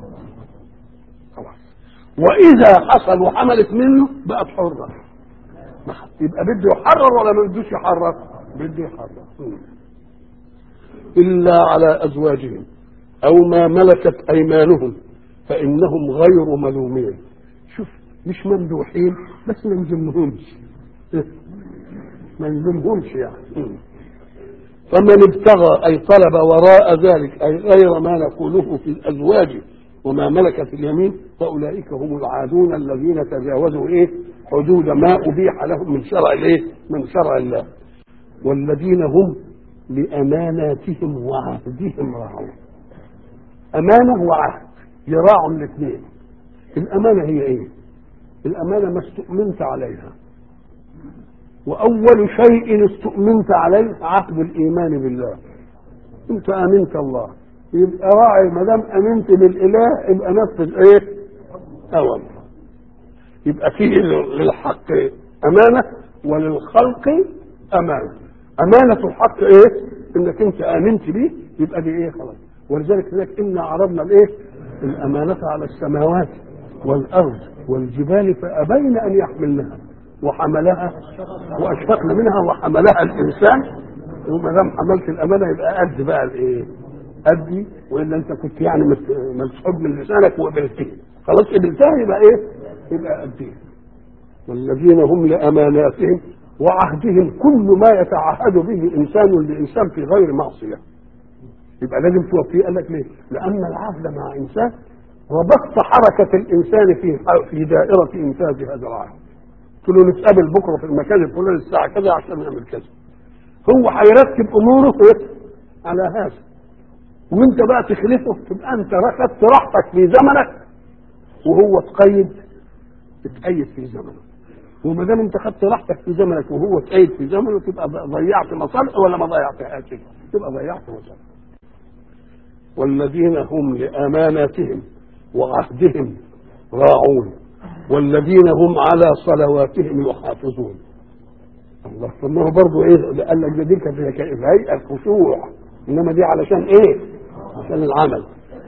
خلاص وإذا حصل وحملت منه بقت حرة يبقى بده يحرر ولا ما بدوش يحرر؟ بده يحرر إلا على أزواجهم أو ما ملكت أيمانهم فإنهم غير ملومين شوف مش ممدوحين بس ما نلزمهمش ما نلزمهمش يعني فمن ابتغى أي طلب وراء ذلك أي غير ما نقوله في الأزواج وما ملكت اليمين فأولئك هم العادون الذين تجاوزوا إيه حدود ما أبيح لهم من شرع الإيه من شرع الله والذين هم لأماناتهم وعهدهم راعون أمانة وعهد يراعوا الاثنين الأمانة هي إيه الأمانة ما استؤمنت عليها وأول شيء استؤمنت عليه عهد الإيمان بالله أنت آمنت الله يبقى راعي ما دام آمنت بالإله يبقى نفذ إيه؟ أوامر يبقى فيه للحق أمانة وللخلق أمانة أمانة الحق إيه؟ إنك أنت آمنت به يبقى دي إيه خلاص ولذلك هناك إنا عرضنا الإيه؟ الأمانة على السماوات والأرض والجبال فأبين أن يحملنها وحملها واشفقنا منها وحملها الانسان وما دام حملت الامانه يبقى قد بقى الايه؟ قدي والا انت كنت يعني مسحوب من لسانك وقبلتها خلاص قبلتها يبقى ايه؟ يبقى قديه والذين هم لاماناتهم وعهدهم كل ما يتعهد به انسان لانسان في غير معصيه يبقى لازم توفيه قال لك ليه؟ لان العهد مع انسان ربطت حركه الانسان في في دائره انفاذ هذا العهد قلت له نتقابل بكره في المكان الفلاني الساعه كذا عشان نعمل كذا هو هيرتب اموره على هذا وانت بقى تخلفه تبقى انت اخذت راحتك في زمنك وهو تقيد تتقيد في زمنه وما دام انت خدت راحتك في زمنك وهو تقيد في زمنه تبقى ضيعت مصالحه ولا ما ضيعتهاش تبقى ضيعت مصالحه والذين هم لاماناتهم وعهدهم راعون والذين هم على صلواتهم يحافظون الله طب ما هو برضه ايه قال لك دي كانت هيئه الخشوع انما دي علشان ايه؟ عشان العمل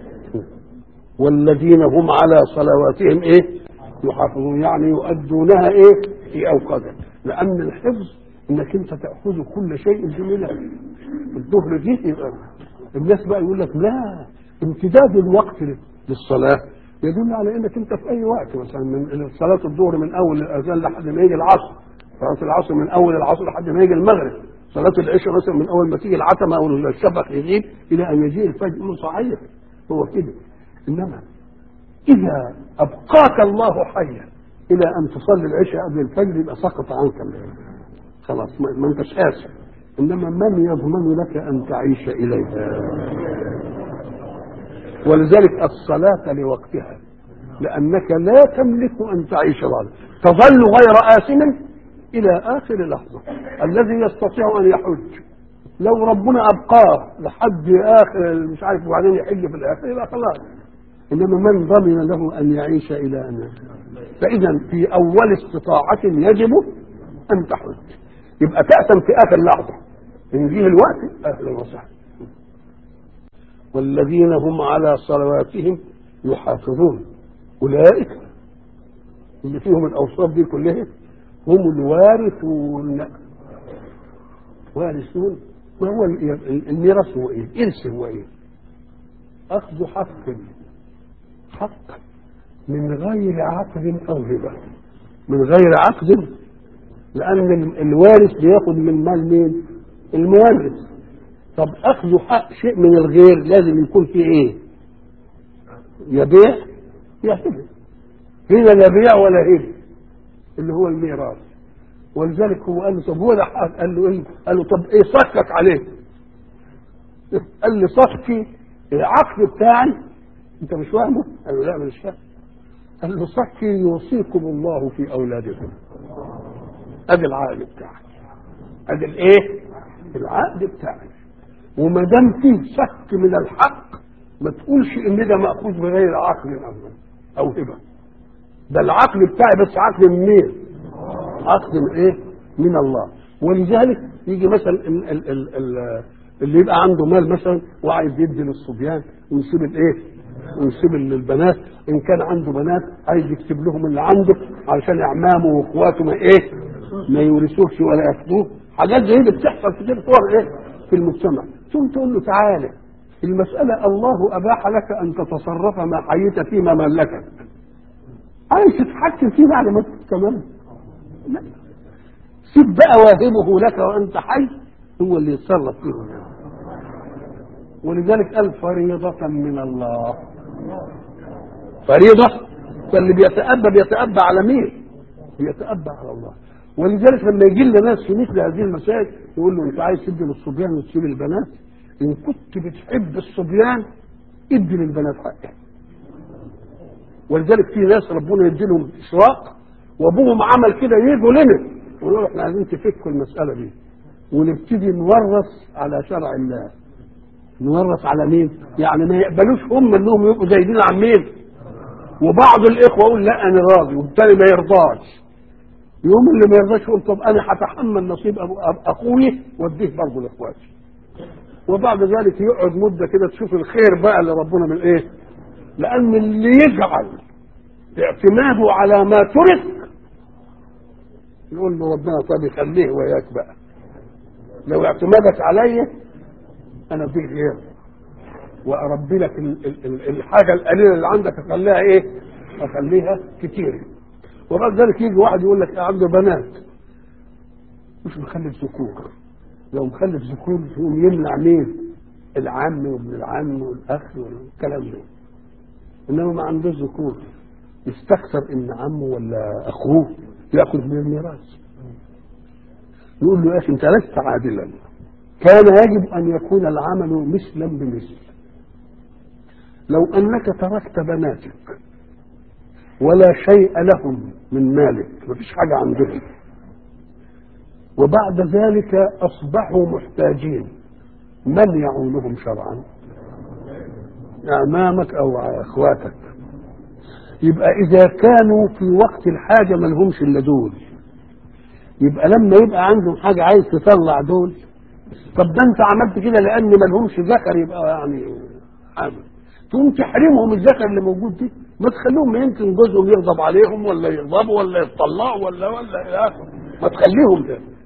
والذين هم على صلواتهم ايه؟ يحافظون يعني يؤدونها ايه؟ في اوقاتها لان الحفظ انك انت تاخذ كل شيء بملل الظهر دي يبقى الناس بقى يقول لك لا امتداد الوقت للصلاه يدل على انك انت في اي وقت مثلا من صلاه الظهر من اول الاذان لحد ما يجي العصر صلاه العصر من اول العصر لحد ما يجي المغرب صلاه العشاء مثلا من اول ما تيجي العتمه او الشفق يغيب الى ان يجيء الفجر له صحيح هو كده انما اذا ابقاك الله حيا الى ان تصلي العشاء قبل الفجر يبقى سقط عنك الليل خلاص ما انتش اسف انما من يضمن لك ان تعيش اليها ولذلك الصلاة لوقتها لأنك لا تملك أن تعيش بعد تظل غير آثم إلى آخر لحظة الذي يستطيع أن يحج لو ربنا أبقاه لحد آخر مش عارف وبعدين يحج في الآخر يبقى خلاص إنما من ضمن له أن يعيش إلى أن فإذا في أول استطاعة يجب أن تحج يبقى تأتم في آخر لحظة إن جه الوقت أهلا وسهلا والذين هم على صلواتهم يحافظون أولئك اللي فيهم الأوصاف دي كلها هم الوارثون وارثون ما هو الميراث هو ايه؟ الارث هو ايه؟ اخذ حق حق من غير عقد او هبه من غير عقد لان الوارث بياخد من مال مين؟ المورث طب اخذ حق شيء من الغير لازم يكون فيه ايه؟ يبيع يا هبه هنا لا بيع ولا هبه اللي هو الميراث ولذلك هو قال له طب هو ده حق قال له ايه؟ قال له طب ايه صكك عليه؟ قال لي صكي العقد بتاعي انت مش فاهمه؟ قال له لا مش فاهم قال له صكي يوصيكم الله في اولادكم ادي العقد بتاعك ادي الايه؟ العقد بتاعك وما دام فيه شك من الحق ما تقولش ان ده ماخوذ بغير عقل ابدا او هبه ده العقل بتاعي بس عقل من مين؟ عقل من ايه؟ من الله ولذلك يجي مثلا ال ال ال ال اللي يبقى عنده مال مثلا وعايز يدي للصبيان ويسيب الايه؟ ويسيب للبنات ان كان عنده بنات عايز يكتب لهم اللي عنده علشان اعمامه واخواته ما ايه؟ ما يورثوش ولا ياخدوه حاجات زي دي بتحصل كتير صور ايه؟ في المجتمع ثم تقول له تعالى المسألة الله أباح لك أن تتصرف ما حييت فيما ملكك عايز تتحكم فيه بعد ما تمام لا سيب بقى واهبه لك وأنت حي هو اللي يتصرف فيه ولذلك قال فريضة من الله فريضة فاللي بيتأبى بيتأبى على مين؟ بيتأبى على الله ولذلك لما يجي لنا ناس في مثل هذه المسائل يقول له انت عايز تدي للصبيان وتسيب البنات ان كنت بتحب الصبيان ادي للبنات حقها ولذلك في ناس ربنا يدي لهم اشراق وابوهم عمل كده يجوا لنا يقولوا احنا عايزين تفكوا المساله دي ونبتدي نورث على شرع الله نورث على مين؟ يعني ما يقبلوش هم انهم يبقوا زايدين عن مين؟ وبعض الاخوه يقول لا انا راضي والتاني ما يرضاش يوم اللي ما يرضاش يقول طب انا هتحمل نصيب أبو اخوي واديه برضه لاخواتي وبعد ذلك يقعد مده كده تشوف الخير بقى اللي ربنا من ايه؟ لان اللي يجعل اعتماده على ما ترك يقول له ربنا طب يخليه وياك بقى لو اعتمادك عليا انا اديك غير واربي لك ال- ال- ال- الحاجه القليله اللي عندك اخليها ايه؟ اخليها كتير وبعد ذلك يجي واحد يقول لك عنده بنات مش مخلف ذكور لو مخلف ذكور يقوم يمنع مين؟ العم وابن العم والاخ والكلام ده انما ما عندوش ذكور يستكثر ان عمه ولا اخوه ياخذ من الميراث نقول له يا اخي انت لست عادلا كان يجب ان يكون العمل مثلا بمثل لو انك تركت بناتك ولا شيء لهم من مالك مفيش حاجه عندهم وبعد ذلك اصبحوا محتاجين من يعونهم شرعا امامك او اخواتك يبقى اذا كانوا في وقت الحاجه ما لهمش الا دول يبقى لما يبقى عندهم حاجه عايز تطلع دول طب ده انت عملت كده لان ما لهمش ذكر يبقى يعني عامل تقوم تحرمهم الذكر اللي موجود دي ما تخليهم يمكن جوزهم يغضب عليهم ولا يغضبوا ولا يطلعوا ولا ولا الى اخره ما تخليهم ده